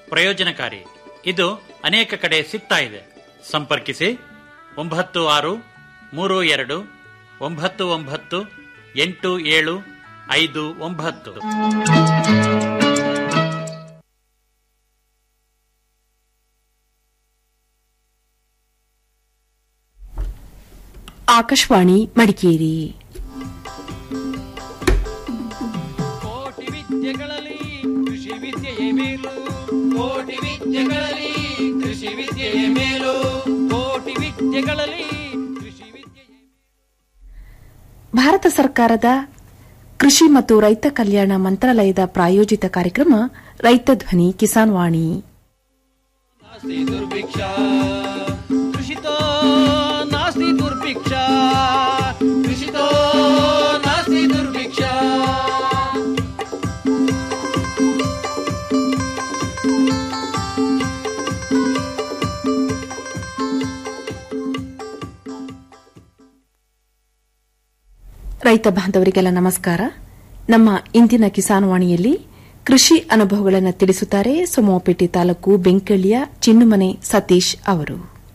ಪ್ರಯೋಜನಕಾರಿ ಇದು ಅನೇಕ ಕಡೆ ಸಿಗ್ತಾ ಇದೆ ಸಂಪರ್ಕಿಸಿ ಒಂಬತ್ತು ಆರು ಮೂರು ಎರಡು ಒಂಬತ್ತು ಒಂಬತ್ತು ಎಂಟು ಏಳು ಐದು ಒಂಬತ್ತು ಆಕಾಶವಾಣಿ ಮಡಿಕೇರಿ ಕೋಟಿ ವಿದ್ಯೆಗಳಲ್ಲಿ ಕೃಷಿ ವಿದ್ಯೆಯೇ ಮೇಲು ಕೋಟಿ ವಿದ್ಯೆಗಳಲ್ಲಿ ಕೃಷಿ ವಿದ್ಯೆಯೇ ಮೇಲು ಕೋಟಿ ವಿದ್ಯೆಗಳಲ್ಲಿ ಕೃಷಿ ವಿದ್ಯೆಯೇ ಭಾರತ ಸರ್ಕಾರದ ಕೃಷಿ ಮತ್ತು ರೈತ ಕಲ್ಯಾಣ ಮಂತ್ರಾಲಯದ ಪ್ರಾಯೋಜಿತ ಕಾರ್ಯಕ್ರಮ ರೈತ ಧ್ವನಿ ಕಿಸಾನ್ ವಾಣಿ ನಾಸ್ತಿ ದುರ್ಭಿಕ್ಷ ಕೃಷಿತೋ ನಾಸ್ತಿ ದುರ್ಭಿಕ್ಷ ಕೃಷಿತೋ ನಾಸ್ತಿ ದುರ್ಭಿಕ್ಷ ರೈತ ಬಾಂಧವರಿಗೆಲ್ಲ ನಮಸ್ಕಾರ ನಮ್ಮ ಇಂದಿನ ಕಿಸಾನ್ ವಾಣಿಯಲ್ಲಿ ಕೃಷಿ ಅನುಭವಗಳನ್ನು ತಿಳಿಸುತ್ತಾರೆ ಸೋಮವಾಪೇಟೆ ತಾಲೂಕು ಬೆಂಕಳ್ಳಿಯ ಚಿನ್ನುಮನೆ ಸತೀಶ್ ಅವರು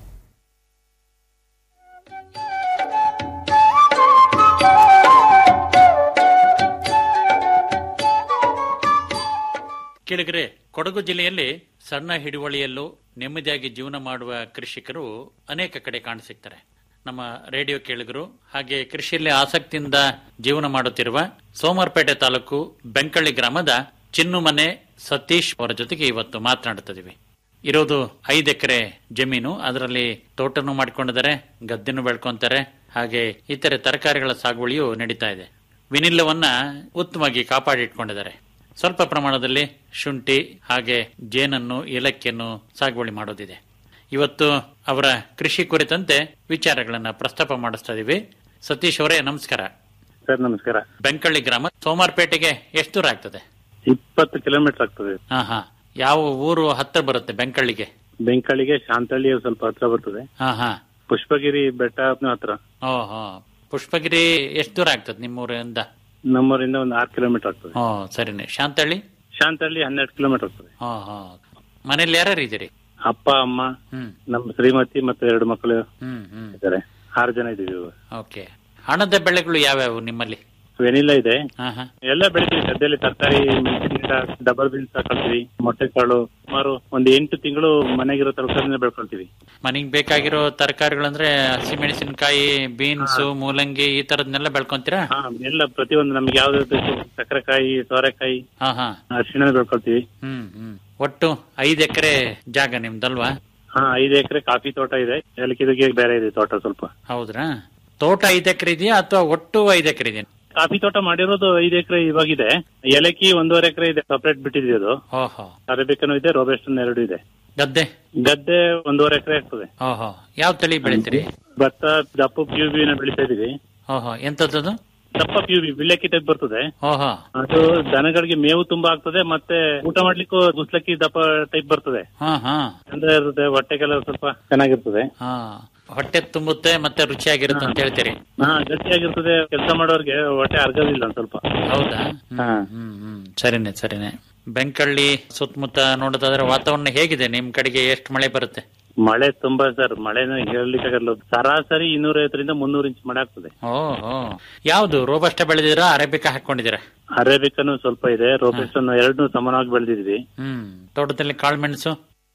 ಕೇಳಿದರೆ ಕೊಡಗು ಜಿಲ್ಲೆಯಲ್ಲಿ ಸಣ್ಣ ಹಿಡುವಳಿಯಲ್ಲೂ ನೆಮ್ಮದಿಯಾಗಿ ಜೀವನ ಮಾಡುವ ಕೃಷಿಕರು ಅನೇಕ ಕಡೆ ಕಾಣಸಿಗ್ತಾರೆ ನಮ್ಮ ರೇಡಿಯೋ ಕೇಳಿಗರು ಹಾಗೆ ಕೃಷಿಯಲ್ಲಿ ಆಸಕ್ತಿಯಿಂದ ಜೀವನ ಮಾಡುತ್ತಿರುವ ಸೋಮವಾರಪೇಟೆ ತಾಲೂಕು ಬೆಂಕಳ್ಳಿ ಗ್ರಾಮದ ಚಿನ್ನುಮನೆ ಸತೀಶ್ ಅವರ ಜೊತೆಗೆ ಇವತ್ತು ಮಾತನಾಡುತ್ತಿದ್ದೀವಿ ಇರೋದು ಐದು ಎಕರೆ ಜಮೀನು ಅದರಲ್ಲಿ ತೋಟನೂ ಮಾಡ್ಕೊಂಡಿದ್ದಾರೆ ಗದ್ದೆನೂ ಬೆಳ್ಕೊಂತಾರೆ ಹಾಗೆ ಇತರೆ ತರಕಾರಿಗಳ ಸಾಗುವಳಿಯೂ ನಡೀತಾ ಇದೆ ವಿನಿಲ್ಲವನ್ನ ಉತ್ತಮವಾಗಿ ಕಾಪಾಡಿಟ್ಕೊಂಡಿದ್ದಾರೆ ಸ್ವಲ್ಪ ಪ್ರಮಾಣದಲ್ಲಿ ಶುಂಠಿ ಹಾಗೆ ಜೇನನ್ನು ಏಲಕ್ಕಿಯನ್ನು ಸಾಗುವಳಿ ಮಾಡೋದಿದೆ ಇವತ್ತು ಅವರ ಕೃಷಿ ಕುರಿತಂತೆ ವಿಚಾರಗಳನ್ನ ಪ್ರಸ್ತಾಪ ಮಾಡಿಸ್ತಾ ಇದೀವಿ ಸತೀಶ್ ಅವರೇ ನಮಸ್ಕಾರ ಸರ್ ನಮಸ್ಕಾರ ಬೆಂಕಳ್ಳಿ ಗ್ರಾಮ ಸೋಮಾರ್ಪೇಟೆಗೆ ಎಷ್ಟು ದೂರ ಆಗ್ತದೆ ಇಪ್ಪತ್ತು ಕಿಲೋಮೀಟರ್ ಆಗ್ತದೆ ಹಾ ಹಾ ಯಾವ ಊರು ಹತ್ರ ಬರುತ್ತೆ ಬೆಂಕಳ್ಳಿಗೆ ಬೆಂಕಳಿಗೆ ಶಾಂತಳ್ಳಿ ಸ್ವಲ್ಪ ಹತ್ರ ಬರ್ತದೆ ಹಾ ಹಾ ಪುಷ್ಪಗಿರಿ ಬೆಟ್ಟ ಹತ್ರ ಓಹೋ ಪುಷ್ಪಗಿರಿ ಎಷ್ಟು ದೂರ ಆಗ್ತದೆ ನಿಮ್ಮೂರಿಂದ ನಮ್ಮೂರಿಂದ ಒಂದು ಆರು ಕಿಲೋಮೀಟರ್ ಆಗ್ತದೆ ಓ ಸರಿನೆ ಶಾಂತಳ್ಳಿ ಶಾಂತಳ್ಳಿ ಹನ್ನೆರಡು ಕಿಲೋಮೀಟರ್ ಆಗ್ತದೆ ಹಾ ಹಾ ಮನೇಲಿ ಯಾರ್ಯಾರು ಇದ್ದೀರಿ ಅಪ್ಪ ಅಮ್ಮ ಹ್ಮ್ ನಮ್ಮ ಶ್ರೀಮತಿ ಮತ್ತೆ ಎರಡು ಮಕ್ಕಳು ಹ್ಮ್ ಹ್ಮ್ ಇದ್ದಾರೆ ಆರು ಜನ ಇದೀವಿ ಇವಾಗ. ಓಕೆ ಹಣದ ಬೆಳೆಗಳು ಯಾವ್ಯಾವು ನಿಮ್ಮಲ್ಲಿ ವೆನಿಲ್ಲ ಇದೆ ಹಾ ಹಾ ಎಲ್ಲ ಬೆಳಿತೀವಿ ಗದ್ದೆಯಲ್ಲಿ ತರಕಾರಿ ಮೆಣಸಿನ ಗಿಡ ಡಬಲ್ ಬೀನ್ಸ್ ಹಾಕೊಳ್ತೀವಿ ಮೊಟ್ಟೆ ಕಾಳು ಸುಮಾರು ಒಂದು ಎಂಟು ತಿಂಗಳು ಮನೆಗಿರೋ ತರಕಾರಿನ ಬೆಳ್ಕೊಳ್ತೀವಿ ಮನೆಗ್ ಬೇಕಾಗಿರೋ ತರಕಾರಿಗಳಂದ್ರೆ ಹಸಿಮೆಣಸಿನಕಾಯಿ ಬೀನ್ಸ್ ಮೂಲಂಗಿ ಈ ತರದ್ನೆಲ್ಲ ಬೆಳ್ಕೊಂತೀರಾ ಹಾ ಎಲ್ಲ ಪ್ರತಿಯೊಂದು ನಮ್ಗೆ ಯಾವ್ದು ಬೇಕು ಸಕ್ಕರೆಕಾಯಿ ಸೋರೆಕಾಯಿ ಹಾ ಹಾ ಅರಿಶಿಣ ಬೆಳ್ಕೊಳ್ತೀವಿ ಹ್ಮ್ ಹ್ಮ್ ಒಟ್ಟು ಐದ್ ಎಕರೆ ಜಾಗ ನಿಮ್ದಲ್ವಾ ಹಾ ಐದು ಎಕರೆ ಕಾಫಿ ತೋಟ ಇದೆ ಏಲಕ್ಕಿಗೆ ಬೇರೆ ಇದೆ ತೋಟ ಸ್ವಲ್ಪ ಹೌದ್ರಾ ತೋಟ ಐದ್ ಎಕರೆ ಇದೆಯಾ ಅಥವಾ ಒಟ್ಟು ಐದ್ ಎಕರೆ ಇದೆಯಾ ಕಾಫಿ ತೋಟ ಮಾಡಿರೋದು ಐದು ಎಕರೆ ಇವಾಗಿದೆ ಏಲಕ್ಕಿ ಒಂದೂವರೆ ಎಕರೆ ಇದೆ ಸಪರೇಟ್ ಬಿಟ್ಟಿದೆ ಅದು ಓಹೋ ಅರೇಬಿಕನು ಇದೆ ರೋಬೆಸ್ಟನ್ ಎರಡು ಇದೆ ಗದ್ದೆ ಗದ್ದೆ ಒಂದೂವರೆ ಎಕರೆ ಆಗ್ತದೆ ಓಹೋ ಯಾವ ತಳಿ ಬೆಳಿತೀರಿ ಭತ್ತ ದಪ್ಪ ಪ್ಯೂ ಬಿನ ಬೆಳಿತಾ ಇದೀವಿ ಓಹೋ ಎಂತದ್ದು ದಪ್ಪ ಪ್ಯೂ ಬಿ ಬಿಳ್ಳೆಕ್ಕಿ ಟೈಪ್ ಬರ್ತದೆ ಓಹೋ ಅದು ದನಗಳಿಗೆ ಮೇವು ತುಂಬಾ ಆಗ್ತದೆ ಮತ್ತೆ ಊಟ ಮಾಡ್ಲಿಕ್ಕೂ ಗುಸ್ಲಕ್ಕಿ ದಪ್ಪ ಟೈಪ್ ಬರ್ತದೆ ಹಾ ಹಾ ಚಂದ ಇರ್ತದೆ ಹೊಟ್ಟೆಗೆಲ್ಲ ಸ್ವಲ್ಪ ಚೆನ್ನಾಗಿರ್ತದೆ ಹಾ ಹೊಟ್ಟೆ ತುಂಬುತ್ತೆ ಮತ್ತೆ ರುಚಿಯಾಗಿರುತ್ತೆ ಅಂತ ಹೇಳ್ತೀರಿ ಹಾ ಗಟ್ಟಿಯಾಗಿರ್ತದೆ ಕೆಲಸ ಮಾಡೋರ್ಗೆ ಹೊಟ್ಟೆ ಅರ್ಗೋದಿಲ್ಲ ಒಂದ್ ಸ್ವಲ್ಪ ಹೌದಾ ಹ್ಮ್, ಹಾ. ಹ್ಮ್ ಹ್ಮ್ ಸರಿನೆ ಸರಿನೆ ಬೆಂಕಳ್ಳಿ ಸುತ್ತಮುತ್ತ ನೋಡೋದಾದ್ರೆ ವಾತಾವರಣ ಹೇಗಿದೆ ನಿಮ್ ಕಡೆಗೆ ಎಷ್ಟು ಮಳೆ ಬರುತ್ತೆ ಮಳೆ ತುಂಬಾ ಸರ್ ಮಳೆನ ಹೇಳಲಿಕ್ಕಾಗಲ್ಲ ಸರಾಸರಿ ಇನ್ನೂರೈವತ್ತರಿಂದ ಮುನ್ನೂರು ಇಂಚ್ ಮಳೆ ಆಗ್ತದೆ ಓಹೋ ಯಾವ್ದು ರೋಬಸ್ಟ ಬೆಳೆದಿರಾ ಅರೇಬಿಕಾ ಹಾಕೊಂಡಿದ್ದೀರಾ ಅರೇಬಿಕನು ಸ್ವಲ್ಪ ಇದೆ ರೋಬೆಸ್ಟನ್ ಎರಡನ್ನೂ ಸಮಾನವಾಗಿ ಬೆಳೆದಿದ್ವಿ ಹ್ಮ್ ತೋಟದಲ್ಲಿ ಕಾಳುಮೆಣಸು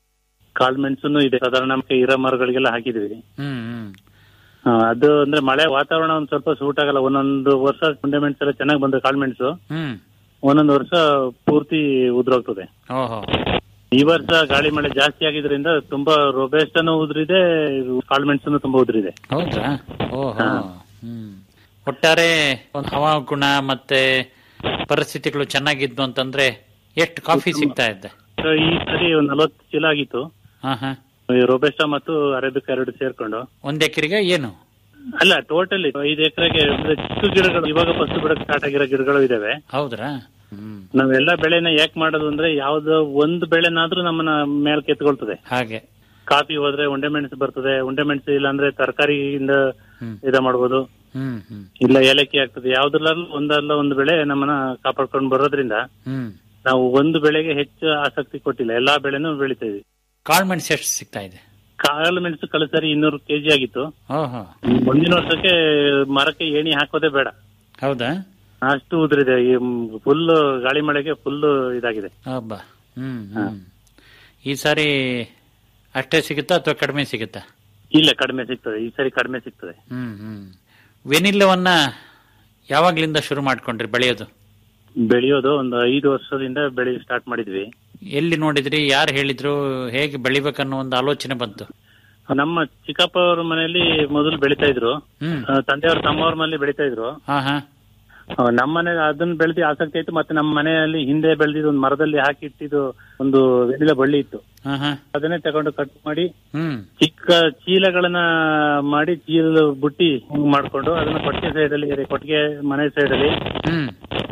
ಕಾಳು ಮೆಣಸುನು ಇದೆ ಸಾಧಾರಣ ನಮ್ಗೆ ಇರೋ ಮರಗಳಿಗೆಲ್ಲ ಹಾಕಿದ್ವಿ ಹ್ಮ್ ಹ್ಮ್ ಆ, ಅದು ಅಂದ್ರೆ ಮಳೆ ವಾತಾವರಣ ಒಂದ್ ಸ್ವಲ್ಪ ಸೂಟ್ ಆಗಲ್ಲ ಒಂದೊಂದು ವರ್ಷ ಮುಂಡೆ ಮೆಣಸು ಎಲ್ಲ ಚೆನ್ನಾಗಿ ಬಂದ್ರೆ ಕಾಳು ಮೆಣಸು ಹ್ಮ್ ಒಂದೊಂದು ವರ್ಷ ಪೂರ್ತಿ ಉದ್ರೋಗ್ತದೆ ಓಹೋ ಈ ವರ್ಷ ಗಾಳಿ ಮಳೆ ಜಾಸ್ತಿ ಆಗಿದ್ರಿಂದ ತುಂಬಾ ರೋಬೆಸ್ಟನು ಉದ್ರಿದೆ ಕಾಳು ಮೆಣಸನ್ನು ತುಂಬಾ ಉದ್ರಿದೆ ಹೌದಾ ಓಹೋ ಹ್ಮ್ ಒಟ್ಟಾರೆ ಒಂದು ಹವಾಗುಣ ಮತ್ತೆ ಪರಿಸ್ಥಿತಿಗಳು ಚೆನ್ನಾಗಿದ್ವು ಅಂತಂದ್ರೆ ಎಷ್ಟು ಕಾಫಿ ಸಿಗ್ತಾ ಇದ್ದೆ So, ಈ ಸರಿ ಒಂದ್ ನಲವತ್ತು ಚೀಲ ಆಗಿತ್ತು ಹಾ ಹಾ ಈ ರೋಬೆಸ್ಟಾ ಮತ್ತು ಅರೇಬಿಕ ಎರಡು ಸೇರ್ಕೊಂಡು ಒಂದ್ ಎಕರೆಗೆ ಏನು ಅಲ್ಲ ಟೋಟಲಿ ಐದು ಎಕರೆಗೆ ಚಿಕ್ಕ ಗಿಡಗಳು ಇವಾಗ ಫಸ್ಟ್ ಬಿಡಕ್ ಸ್ಟಾರ್ಟ್ ಆಗಿರೋ ಗಿಡಗಳು ಇದಾವೆ ಹೌದ್ರಾ ಹ್ಮ್ ನಾವೆಲ್ಲ ಬೆಳೆನ ಯಾಕೆ ಮಾಡೋದು ಅಂದ್ರೆ ಯಾವ್ದೋ ಒಂದು ಬೆಳೆನಾದ್ರೂ ನಮ್ಮನ್ನ ಮೇಲ್ ಕೆತ್ಕೊಳ್ತದೆ ಹಾಗೆ ಕಾಫಿ ಹೋದ್ರೆ ಉಂಡೆ ಮೆಣಸು ಬರ್ತದೆ ಉಂಡೆ ಮೆಣಸು ಇಲ್ಲ ಅಂದ್ರೆ ತರಕಾರಿಯಿಂದ ಹ್ಮ್ ಇದ ಮಾಡ್ಬೋದು ಹ್ಮ್ ಹ್ಮ್ ಇಲ್ಲ ಏಲಕ್ಕಿ ಆಗ್ತದೆ ಯಾವ್ದ್ರಲ್ಲಾದ್ರೂ ಒಂದಲ್ಲ ಒಂದು ಬೆಳೆ ನಮ್ಮನ್ನ ಕಾಪಾಡ್ಕೊಂಡು ಬರೋದ್ರಿಂದ ಹ್ಮ್ ನಾವು ಒಂದು ಬೆಳೆಗೆ ಹೆಚ್ಚು ಆಸಕ್ತಿ ಕೊಟ್ಟಿಲ್ಲ ಎಲ್ಲಾ ಬೆಳೆನೂ ಬೆಳಿತಾ ಇದ್ವಿ ಕಾಳ್ಮೆಣಸು ಎಷ್ಟು ಸಿಗ್ತಾ ಇದೆ ಕಾಳು ಮೆಣಸು ಕಳೆದ ಸರಿ ಇನ್ನೂರು ಕೆಜಿ ಆಗಿತ್ತು ಓಹೋ ಮುಂದಿನ ವರ್ಷಕ್ಕೆ ಮರಕ್ಕೆ ಏಣಿ ಹಾಕೋದೇ ಬೇಡ ಹೌದಾ ಅಷ್ಟು ಉದುರಿದೆ ಈ ಫುಲ್ ಗಾಳಿ ಮಳೆಗೆ ಫುಲ್ ಇದಾಗಿದೆ ಹಬ್ಬ ಹ್ಮ್ ಹ್ಮ್ ಈ ಸಾರಿ ಅಷ್ಟೇ ಸಿಗುತ್ತಾ ಅಥವಾ ಕಡಿಮೆ ಸಿಗುತ್ತಾ ಇಲ್ಲ ಕಡಿಮೆ ಸಿಗ್ತದೆ ಈ ಸರಿ ಕಡಿಮೆ ಸಿಗ್ತದೆ ಹ್ಮ್ ಹ್ಮ್ ವೆನಿಲ್ಲವನ್ನ ಯಾವಾಗ್ಲಿಂದ ಶುರು ಮಾಡ್ಕೊಂಡ್ರಿ ಬೆಳೆಯೋದು ಬೆಳೆಯೋದು ಒಂದು ಐದು ವರ್ಷದಿಂದ ಬೆಳೆ ಸ್ಟಾರ್ಟ್ ಮಾಡಿದ್ವಿ ಎಲ್ಲಿ ನೋಡಿದ್ರಿ ಯಾರು ಹೇಳಿದ್ರು ಹೇಗೆ ಬೆಳಿಬೇಕನ್ನೋ ಒಂದು ಆಲೋಚನೆ ಬಂತು ನಮ್ಮ ಚಿಕ್ಕಪ್ಪ ಅವ್ರ ಮನೆಯಲ್ಲಿ ಮೊದಲು ಬೆಳಿತಾ ಇದ್ರು ಹ್ಮ್ ಆ, ತಂದೆಯವ್ರ ತಮ್ಮವ್ರ ಮನೇಲಿ ಬೆಳಿತಾ ಇದ್ರು ಹಾ ಹಾ ಆ, ನಮ್ಮ ಮನೆ ಅದನ್ನ ಬೆಳೆದಿ ಆಸಕ್ತಿ ಆಯ್ತು ಮತ್ತೆ ನಮ್ಮ ಮನೆಯಲ್ಲಿ ಹಿಂದೆ ಬೆಳೆದಿದ್ದು ಒಂದು ಮರದಲ್ಲಿ ಹಾಕಿ ಇಟ್ಟಿದ್ದು ಒಂದು ವೆನಿಲ ಬಳ್ಳಿ ಇತ್ತು ಹಾ ಹಾ ಅದನ್ನೇ ತಗೊಂಡು ಕಟ್ ಮಾಡಿ ಹ್ಮ್ ಚಿಕ್ಕ ಚೀಲಗಳನ್ನ ಮಾಡಿ ಚೀಲ ಬುಟ್ಟಿ ಹಿಂಗ್ ಮಾಡ್ಕೊಂಡು ಅದನ್ನ ಕೊಟ್ಟಿಗೆ ಸೈಡ್ ಅಲ್ಲಿ ಕೊಟ್ಟಿಗೆ ಮನೆ ಸೈಡ್ ಅಲ್ಲಿ ಹ್ಮ್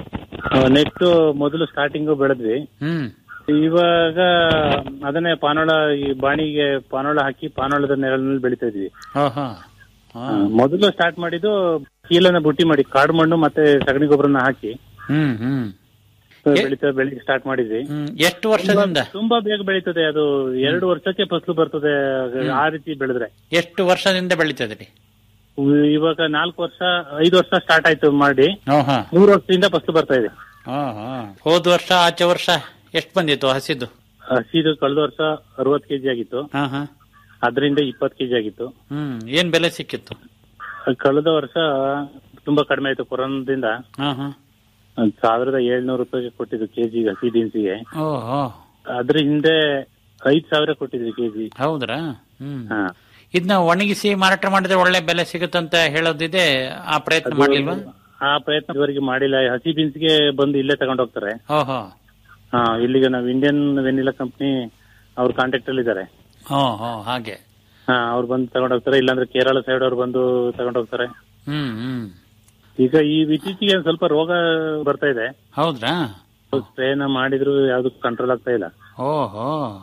ನೆಟ್ಟು ಮೊದಲು ಸ್ಟಾರ್ಟಿಂಗ್ ಬೆಳೆದ್ವಿ ಹ್ಮ್ ಇವಾಗ ಅದನ್ನೇ ಪಾನೋಳ ಈ ಬಾಣಿಗೆ ಪಾನೋಳ ಹಾಕಿ ಪಾನೋಳದ ನೆರಳಿನಲ್ಲಿ ಬೆಳಿತಾ ಇದ್ವಿ ಓಹೋ ಹಾ. ಮೊದಲು ಸ್ಟಾರ್ಟ್ ಮಾಡಿದ್ದು ಚೀಲನ ಬುಟ್ಟಿ ಮಾಡಿ ಕಾಡು ಮಣ್ಣು ಮತ್ತೆ ಸಗಣಿ ಗೊಬ್ಬರನ ಹಾಕಿ ಹ್ಮ್ ಹ್ಮ್ ಎ- ಬೆಳಿತಾ ಬೆಳಿಗ್ಗೆ ಸ್ಟಾರ್ಟ್ ಮಾಡಿದ್ವಿ ಹ್ಮ್ ಎಷ್ಟು ವರ್ಷದಿಂದ ತುಂಬಾ ಬೇಗ ಬೆಳೀತದೆ ಅದು ಎರಡು ವರ್ಷಕ್ಕೆ ಫಸಲು ಬರ್ತದೆ ಆ ರೀತಿ ಬೆಳೆದ್ರೆ ಎಷ್ಟು ವರ್ಷದಿಂದ ಬೆಳಿತದ್ರಿ ಇವಾಗ ನಾಲ್ಕು ವರ್ಷ ಐದು ವರ್ಷ ಸ್ಟಾರ್ಟ್ ಆಯ್ತು ಮಾಡಿ ಓಹೋ ಮೂರು ವರ್ಷದಿಂದ ಫಸಲು ಬರ್ತಾ ಇದೆ ಓಹೋ ಹೋದ ವರ್ಷ ಆಚೆ ವರ್ಷ ಎಷ್ಟು ಬಂದಿತ್ತು ಹಸಿದು ಹಸಿದು ಕಳೆದ ವರ್ಷ ಅರವತ್ ಕೆಜಿ ಆಗಿತ್ತು ಹಾ ಹಾ ಅದರಿಂದ ಇಪ್ಪತ್ತು ಕೆಜಿ ಆಗಿತ್ತು ಹ್ಮ್ ಏನ್ ಬೆಲೆ ಸಿಕ್ಕಿತ್ತು ಕಳೆದ ವರ್ಷ ತುಂಬಾ ಕಡಿಮೆ ಆಯ್ತು ಕೊರೋನಾದಿಂದ ಹಾ ಹಾ ಒಂದ್ ಸಾವಿರದ ಏಳ್ನೂರು ರೂಪಾಯಿಗೆ ಕೊಟ್ಟಿದ್ದು ಕೆಜಿ ಹಸಿ ದಿನಸಿಗೆ ಓಹೋ ಅದ್ರ ಹಿಂದೆ ಐದ್ ಸಾವಿರ ಕೊಟ್ಟಿದ್ವಿ ಕೆಜಿ ಹೌದ್ರಾ ಹ್ಮ್ ಹಾ ಇದನ್ನ ಒಣಗಿಸಿ ಮಾರಾಟ ಮಾಡಿದ್ರೆ ಒಳ್ಳೆ ಬೆಲೆ ಸಿಗುತ್ತಂತ ಹೇಳೋದಿದೆ ಆ ಪ್ರಯತ್ನ ಮಾಡ್ಲಿಲ್ವಾ ಆ ಪ್ರಯತ್ನ ಇದುವರೆಗೆ ಮಾಡಿಲ್ಲ ಹಸಿ ಬೀನ್ಸ್ಗೆ ಬಂದು ಇಲ್ಲೇ ತಗೊಂಡ್ ಹೋಗ್ತಾರೆ ಓಹೋ ಹಾ ಇಲ್ಲಿಗೆ ನಾವು ಇಂಡಿಯನ್ ವೆನಿಲಾ ಕಂಪ್ನಿ ಅವ್ರ ಕಾಂಟ್ಯಾಕ್ಟ್ ಅಲ್ಲಿ ಇದಾರೆ ಹೋ ಹೋ ಹಾಗೆ ಹಾ ಅವ್ರು ಬಂದು ತಗೊಂಡ್ ಹೋಗ್ತಾರೆ ಇಲ್ಲಾಂದ್ರೆ ಕೇರಳ ಸೈಡ್ ಅವ್ರು ಬಂದು ತಗೊಂಡ್ ಹೋಗ್ತಾರೆ ಹ್ಮ್ ಹ್ಮ್ ಈಗ ಈ ಇತ್ತೀಚೆಗೆ ಒಂದ್ ಸ್ವಲ್ಪ ರೋಗ ಬರ್ತಾ ಇದೆ ಹೌದ್ರಾ ಸ್ಪ್ರೇನ ಮಾಡಿದ್ರು ಯಾವ್ದು ಕಂಟ್ರೋಲ್ ಆಗ್ತಾ ಇಲ್ಲ ಓಹೋ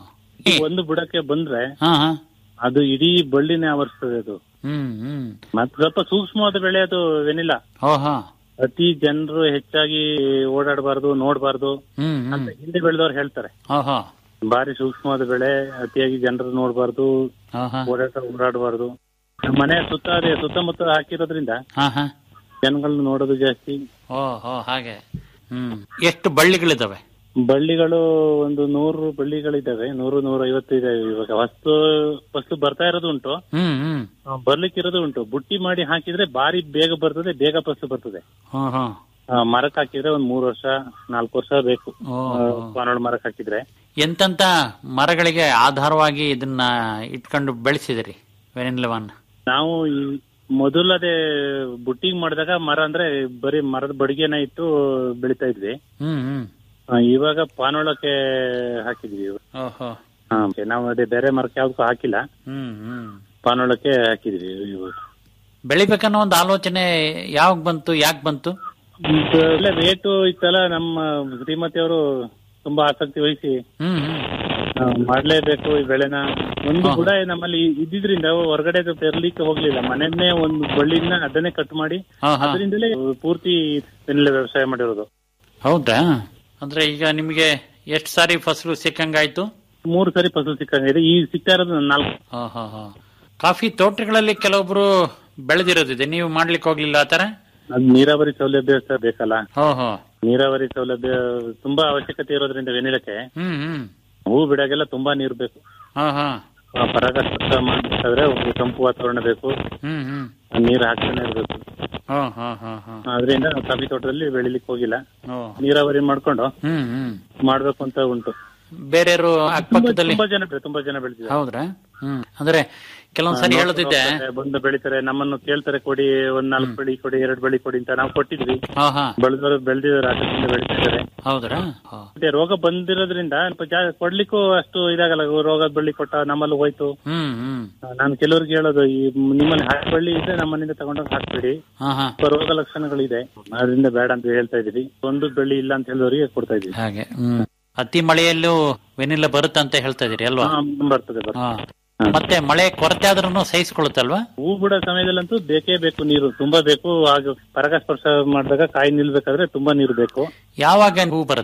ಒಂದು ಬುಡಕ್ಕೆ ಬಂದ್ರೆ ಹಾ ಹಾ ಅದು ಇಡೀ ಬಳ್ಳಿನೇ ಆವರಿಸ್ತದೆ ಅದು ಹ್ಮ್ ಹ್ಮ್ ಮತ್ತೆ ಸ್ವಲ್ಪ ಸೂಕ್ಷ್ಮವಾದ ಬೆಳೆ ಅದು ವೆನಿಲ್ಲ ಓಹೋ ಅತಿ ಜನರು ಹೆಚ್ಚಾಗಿ ಓಡಾಡಬಾರ್ದು ನೋಡಬಾರ್ದು ಹ್ಮ್ ಅಂತ ಹ್ಮ್ ಹಿಂದೆ ಬೆಳೆದವ್ರು ಹೇಳ್ತಾರೆ ಓಹೋ ಬಾರಿ ಸೂಕ್ಷ್ಮವಾದ ಬೆಳೆ ಅತಿಯಾಗಿ ಜನರು ನೋಡಬಾರ್ದು ಓಹೋ ಓಡಾಟ ಓಡಾಡಬಾರ್ದು ಮನೆ ಸುತ್ತ ಅದೇ ಸುತ್ತಮುತ್ತ ಹಾಕಿರೋದ್ರಿಂದ ಹಾ ಹಾ ಜನಗಳನ್ನ ನೋಡೋದು ಜಾಸ್ತಿ ಓಹೋ ಹಾಗೆ ಹ್ಮ್ ಎಷ್ಟು ಬಳ್ಳಿಗಳಿದಾವೆ ಬಳ್ಳಿಗಳು ಒಂದು ನೂರು ಬಳ್ಳಿಗಳಿದ್ದಾವೆ ನೂರು ನೂರ ಐವತ್ತು ಇದಾವೆ ಇವಾಗ ವಸ್ತು ಫಸ್ಟ್ ಬರ್ತಾ ಇರೋದು ಉಂಟು ಹ್ಮ್ ಹ್ಮ್ ಆ, ಬರ್ಲಿಕ್ಕಿರೋದು ಉಂಟು ಬುಟ್ಟಿ ಮಾಡಿ ಹಾಕಿದ್ರೆ ಬಾರಿ ಬೇಗ ಬರ್ತದೆ ಬೇಗ ಫಸ್ಟ್ ಬರ್ತದೆ ಹೋ ಹೋ ಆ, ಮರಕ್ಕೆ ಹಾಕಿದ್ರೆ ಒಂದ್ ಮೂರು ವರ್ಷ ನಾಲ್ಕು ವರ್ಷ ಬೇಕು ಓ, ಆ, ಓ. ಪಾನೋಳ್ ಮರಕ್ಕೆ ಹಾಕಿದ್ರೆ ಎಂತೆಂತ ಮರಗಳಿಗೆ ಆಧಾರವಾಗಿ ಇದನ್ನ ಇಟ್ಕೊಂಡು ಬೆಳೆಸಿದಿರಿ ವೆನಿಲ್ಲವನ್ನ ನಾವು ಈ ಮೊದಲದೇ ಬುಟ್ಟಿಗೆ ಮಾಡಿದಾಗ ಮರ ಅಂದ್ರೆ ಬರೀ ಮರದ ಬಡಿಗೆನ ಇಟ್ಟು ಬೆಳಿತಾ ಇದ್ವಿ ಹ್ಮ್ ಹ್ಮ್ ಆ, ಇವಾಗ ಪಾನೋಳಕ್ಕೆ ಹಾಕಿದ್ವಿ ಓಹೋ ಹಾ, ನಾವು ಅದೇ ಬೇರೆ ಮರಕ್ಕೆ ಯಾವ್ದಕ್ಕೂ ಹಾಕಿಲ್ಲ ಹ್ಮ್ ಹ್ಮ್ ಪಾನೋಳಕ್ಕೆ ಹಾಕಿದ್ವಿ ಇವಾಗ ಬೆಳಿಬೇಕನ್ನೋ ಒಂದು ಆಲೋಚನೆ ಯಾವಾಗ ಬಂತು ಯಾಕೆ ಬಂತು ಒಳ್ಳೆ ರೇಟು ಇತ್ತಲ್ಲ ನಮ್ಮ ಶ್ರೀಮತಿ ಅವರು ತುಂಬಾ ಆಸಕ್ತಿ ವಹಿಸಿ ಹ್ಮ್ ಹ್ಮ್ ಆ, ಮಾಡ್ಲೇಬೇಕು ಈ ಬೆಳೆನ ಒಂದು ಹಾ. ಕೂಡ ನಮ್ಮಲ್ಲಿ ಇದ್ದಿದ್ರಿಂದ ಹೊರಗಡೆ ತರ್ಲಿಕ್ಕೆ ಹೋಗ್ಲಿಲ್ಲ ಮನೆಯನ್ನೇ ಒಂದು ಬಳ್ಳಿನ ಅದನ್ನೇ ಕಟ್ ಮಾಡಿ ಹಾ ಹಾ ಅದರಿಂದಲೇ ಪೂರ್ತಿ ಬೆನ್ನೆಲೆ ವ್ಯವಸಾಯ ಮಾಡಿರೋದು ಹೌದಾ ಅಂದ್ರೆ ಈಗ ನಿಮಗೆ ಎಷ್ಟು ಸಾರಿ ಫಸಲು ಸಿಕ್ಕಂಗಾಯ್ತು ಮೂರು ಸರಿ ಫಸಲು ಸಿಕ್ಕಂಗಿದೆ ಈ ಸಿಗ್ತಾ ಇರೋದು ನಾಲ್ಕು ಹಾ ಹಾ ಹಾ ಕಾಫಿ ತೋಟಗಳಲ್ಲಿ ಕೆಲವೊಬ್ರು ಬೆಳೆದಿರೋದಿದೆ ನೀವು ಮಾಡ್ಲಿಕ್ಕೆ ಹೋಗ್ಲಿಲ್ಲ ಆತರ ಅದು ನೀರಾವರಿ ಸೌಲಭ್ಯ ಸಹ ಬೇಕಲ್ಲ ಹೋ ಹೋ ನೀರಾವರಿ ಸೌಲಭ್ಯ ತುಂಬಾ ಅವಶ್ಯಕತೆ ಇರೋದ್ರಿಂದ ವೆನಿಲಕ್ಕೆ ಹ್ಮ್ ಹ್ಮ್ ಹೂ ಬಿಡಾಗೆಲ್ಲ ತುಂಬಾ ನೀರು ಬೇಕು ಹಾ ಹಾ ಆ, ಪರಾಗಸ್ಪರ್ಶ ಮಾಡ್ಬೇಕಾದ್ರೆ ಒಂದು ತಂಪು ವಾತಾವರಣ ಬೇಕು ಹ್ಮ್ ಹ್ಮ್ ನೀರು ಹಾಕ್ತಾನೆ ಇರ್ಬೇಕು ಹಾ ಹಾ ಹಾ ಹಾ ಅದರಿಂದ ಕಾಫಿ ತೋಟದಲ್ಲಿ ಬೆಳಿಲಿಕ್ಕೆ ಹೋಗಿಲ್ಲ ಓ ನೀರಾವರಿ ಮಾಡ್ಕೊಂಡು ಹ್ಮ್ ಹ್ಮ್ ಮಾಡ್ಬೇಕು ಅಂತ ಉಂಟು ಬೇರೆಯವರು ತುಂಬಾ ಅಕ್ಕಪಕ್ಕದಲ್ಲಿ ತುಂಬಾ ಜನ ಬೆ- ತುಂಬಾ ಜನ ಬೆಳೆದಿದ್ದಾರೆ ಹೌದ್ರಾ ಹ್ಮ್ ಅಂದ್ರೆ ಕೆಲವೊಂದ್ಸರಿ ಹೇಳೋದಿದೆ ಬಂದು ಬೆಳಿತಾರೆ ನಮ್ಮನ್ನು ಕೇಳ್ತಾರೆ ಕೊಡಿ ಒಂದ್ ನಾಲ್ಕು ಬೆಳಿ ಕೊಡಿ ಎರಡ್ ಬೆಳಿ ಕೊಡಿ ಅಂತ ನಾವು ಕೊಟ್ಟಿದ್ವಿ ಹಾ ಹಾ ಬೆಳೆದವರು ಬೆಳೆದಿದ್ದಾರೆ ಆಸಕ್ತಿಯಿಂದ ಬೆಳಿತಿದ್ದಾರೆ ಹೌದ್ರಾ ಹಾ. ಮತ್ತೆ ರೋಗ ಬಂದಿರೋದ್ರಿಂದ ಸ್ವಲ್ಪ ಜಾ- ಕೊಡ್ಲಿಕ್ಕೂ ಅಷ್ಟು ಇದಾಗಲ್ಲ ರೋಗದ ಬಳ್ಳಿ ಕೊಟ್ಟ ನಮ್ಮಲ್ಲಿ ಹೋಯ್ತು ಹ್ಮ್ ಹ್ಮ್ ನಾನು ಕೆಲವ್ರಿಗೆ ಹೇಳೋದು ಈ ನಿಮ್ಮಲ್ಲಿ ಹಾಕಿ ಬಳ್ಳಿ ಇದ್ರೆ ನಮ್ಮನಿಂದ ತಗೊಂಡೋಗಿ ಹಾಕ್ಬೇಡಿ ಹಾ ಹಾ ಸ್ವಲ್ಪ ರೋಗ ಲಕ್ಷಣಗಳಿದೆ ಅದರಿಂದ ಬೇಡ ಅಂತ ಹೇಳ್ತಾ ಇದೀವಿ ಒಂದು ಬೆಳ್ಳಿ ಇಲ್ಲ ಅಂತ ಹೇಳಿದವರಿಗೆ ಕೊಡ್ತಾ ಇದೀವಿ ಹಾಗೆ ಹ್ಮ್ ಅತಿ ಮಳೆಯಲ್ಲೂ ವೆನಿಲ್ಲ ಬರುತ್ತಂತ ಹೇಳ್ತಾ ಇದೀರಿ ಅಲ್ವಾ ಹಾ, ಬರ್ತದೆ ಬರ್ತದೆ ಹಾ ಮತ್ತೆ ಮಳೆ ಕೊರತೆ ಆದ್ರೂ ಸಹಿಸ್ಕೊಳುತ್ತಲ್ವಾ ಹೂ ಬಿಡೋ ಸಮಯದಲ್ಲಂತೂ ಬೇಕೇ ಬೇಕು ನೀರು ತುಂಬಾ ಬೇಕು ಆಗ ಪರಾಗಸ್ಪರ್ಶ ಮಾಡಿದಾಗ ಕಾಯಿ ನಿಲ್ಬೇಕಾದ್ರೆ ತುಂಬಾ ನೀರು ಬೇಕು ಯಾವಾಗ ಹೂ ಬರುತ್ತೆ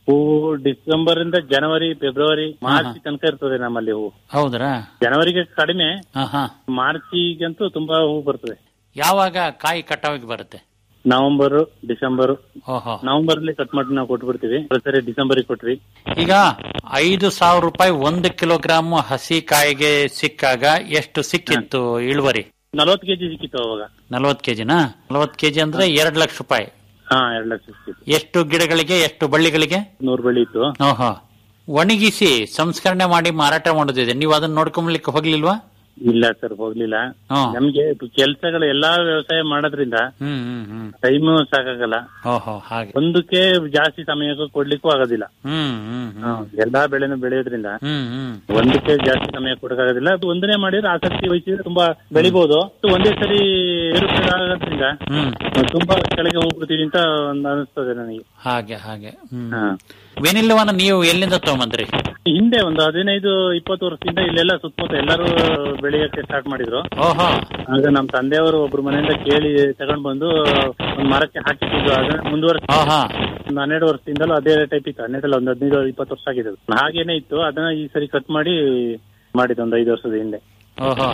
ಹೂವು ಡಿಸೆಂಬರ್ ಇಂದ ಜನವರಿ ಫೆಬ್ರವರಿ ಮಾರ್ಚ್ ತನಕ ಇರ್ತದೆ ನಮ್ಮಲ್ಲಿ ಹೂವು ಹೌದ್ರಾ ಜನವರಿಗೆ ಕಡಿಮೆ ಹಾ ಹಾ ಮಾರ್ಚಿಗಂತೂ ತುಂಬಾ ಹೂವು ಬರ್ತದೆ ಯಾವಾಗ ಕಾಯಿ ಕಟಾವಿಗೆ ಬರುತ್ತೆ ನವೆಂಬರ್ ಡಿಸೆಂಬರ್ ಓಹೋ ನವೆಂಬರ್ ಅಲ್ಲಿ ಕಟ್ ಮಾಡಿ ನಾವು ಕೊಟ್ಬಿಡ್ತೀವಿ ಸರಿ ಡಿಸೆಂಬರ್ ಕೊಟ್ವಿ ಈಗ ಐದು ಸಾವಿರ ರೂಪಾಯಿ ಒಂದು ಕಿಲೋಗ್ರಾಮ್ ಹಸಿ ಕಾಯಿಗೆ ಸಿಕ್ಕಾಗ ಎಷ್ಟು ಸಿಕ್ಕಿತ್ತು ಇಳುವರಿ ನಲವತ್ತು ಕೆಜಿ ಸಿಕ್ಕಿತ್ತು ಅವಾಗ ನಲ್ವತ್ ಕೆಜಿನಾ ನಲ್ವತ್ ಕೆಜಿ ಅಂದ್ರೆ ಎರಡ್ ಲಕ್ಷ ರೂಪಾಯಿ ಹಾ ಎರಡು ಲಕ್ಷ ಸಿಕ್ಕಿತ್ತು ಎಷ್ಟು ಗಿಡಗಳಿಗೆ ಎಷ್ಟು ಬಳ್ಳಿಗಳಿಗೆ ನೂರು ಬಳ್ಳಿ ಇತ್ತು ಓಹೋ ಒಣಗಿಸಿ ಸಂಸ್ಕರಣೆ ಮಾಡಿ ಮಾರಾಟ ಮಾಡೋದಿದೆ ನೀವು ಅದನ್ನ ನೋಡ್ಕೊಂಬಲಿಕ್ಕೆ ಹೋಗ್ಲಿಲ್ವಾ ಇಲ್ಲ ಸರ್ ಹೋಗ್ಲಿಲ್ಲ ಹ್ಮ್. ನಮ್ಗೆ ಕೆಲಸಗಳು ಎಲ್ಲಾ ವ್ಯವಸಾಯ ಮಾಡೋದ್ರಿಂದ ಹ್ಮ್ ಹ್ಮ್ ಹ್ಮ್ ಟೈಮು ಸಾಕಾಗಲ್ಲ ಓಹೋ ಹಾಗೆ ಒಂದಕ್ಕೆ ಜಾಸ್ತಿ ಸಮಯಕ್ಕೂ ಕೊಡ್ಲಿಕ್ಕೂ ಆಗೋದಿಲ್ಲ ಹ್ಮ್ ಹ್ಮ್ ಹ್ಮ್ ಎಲ್ಲಾ ಬೆಳೆನೂ ಬೆಳೆಯೋದ್ರಿಂದ ಹ್ಮ್ ಹ್ಮ್ ಒಂದಕ್ಕೆ ಜಾಸ್ತಿ ಸಮಯ ಕೊಡಕ್ಕಾಗೋದಿಲ್ಲ ಅದು ಒಂದನೇ ಮಾಡಿದ್ರೆ ಆಸಕ್ತಿ ವಹಿಸಿದ್ರೆ ತುಂಬಾ ಬೆಳಿಬಹುದು ಅದು ಒಂದೇ ಸರಿ ಏರುಪೇರು ಆಗೋದ್ರಿಂದ ಹ್ಮ್ ತುಂಬಾ ಕೆಳಗೆ ಹೋಗ್ಬಿಡ್ತೀವಿ ಅಂತ ಒಂದು ಅನಿಸ್ತದೆ ನನಗೆ ಹಾಗೆ ಹಾಗೆ ಹ್ಮ್ ಹಾ. ವೆನಿಲ್ಲವನ್ನ ನೀವು ಎಲ್ಲಿಂದ ತಗೊಂಬಂದ್ರಿ ಹಿಂದೆ ಒಂದು ಹದಿನೈದು ಇಪ್ಪತ್ತು ವರ್ಷದಿಂದ ಇಲ್ಲೆಲ್ಲ ಸುತ್ತಮುತ್ತ ಎಲ್ಲರೂ ಬೆಳೆಯಕ್ಕೆ ಸ್ಟಾರ್ಟ್ ಮಾಡಿದ್ರು ಓಹೋ ಆಗ ನಮ್ಮ ತಂದೆಯವರು ಒಬ್ರು ಮನೆಯಿಂದ ಕೇಳಿ ತಗೊಂಡ್ ಬಂದು ಒಂದ್ ಮರಕ್ಕೆ ಹಾಕಿದ್ದು ಅದನ್ನ ಮುಂದುವರೆಸಿ ಓಹೋ ಒಂದು ಹನ್ನೆರಡು ವರ್ಷದಿಂದಲೂ ಅದೇ ಟೈಪ್ ಇತ್ತು ಹನ್ನೆರಡಲ್ಲ ಒಂದು ಹದಿನೈದು ಇಪ್ಪತ್ತು ವರ್ಷ ಆಗಿದೆ ಅದು. ಹಾಗೇನೆ ಇತ್ತು ಅದನ್ನ ಈ ಸರಿ ಕಟ್ ಮಾಡಿ ಮಾಡಿದ್ದು ಒಂದು ಐದು ವರ್ಷದ ಹಿಂದೆ ಓಹೋ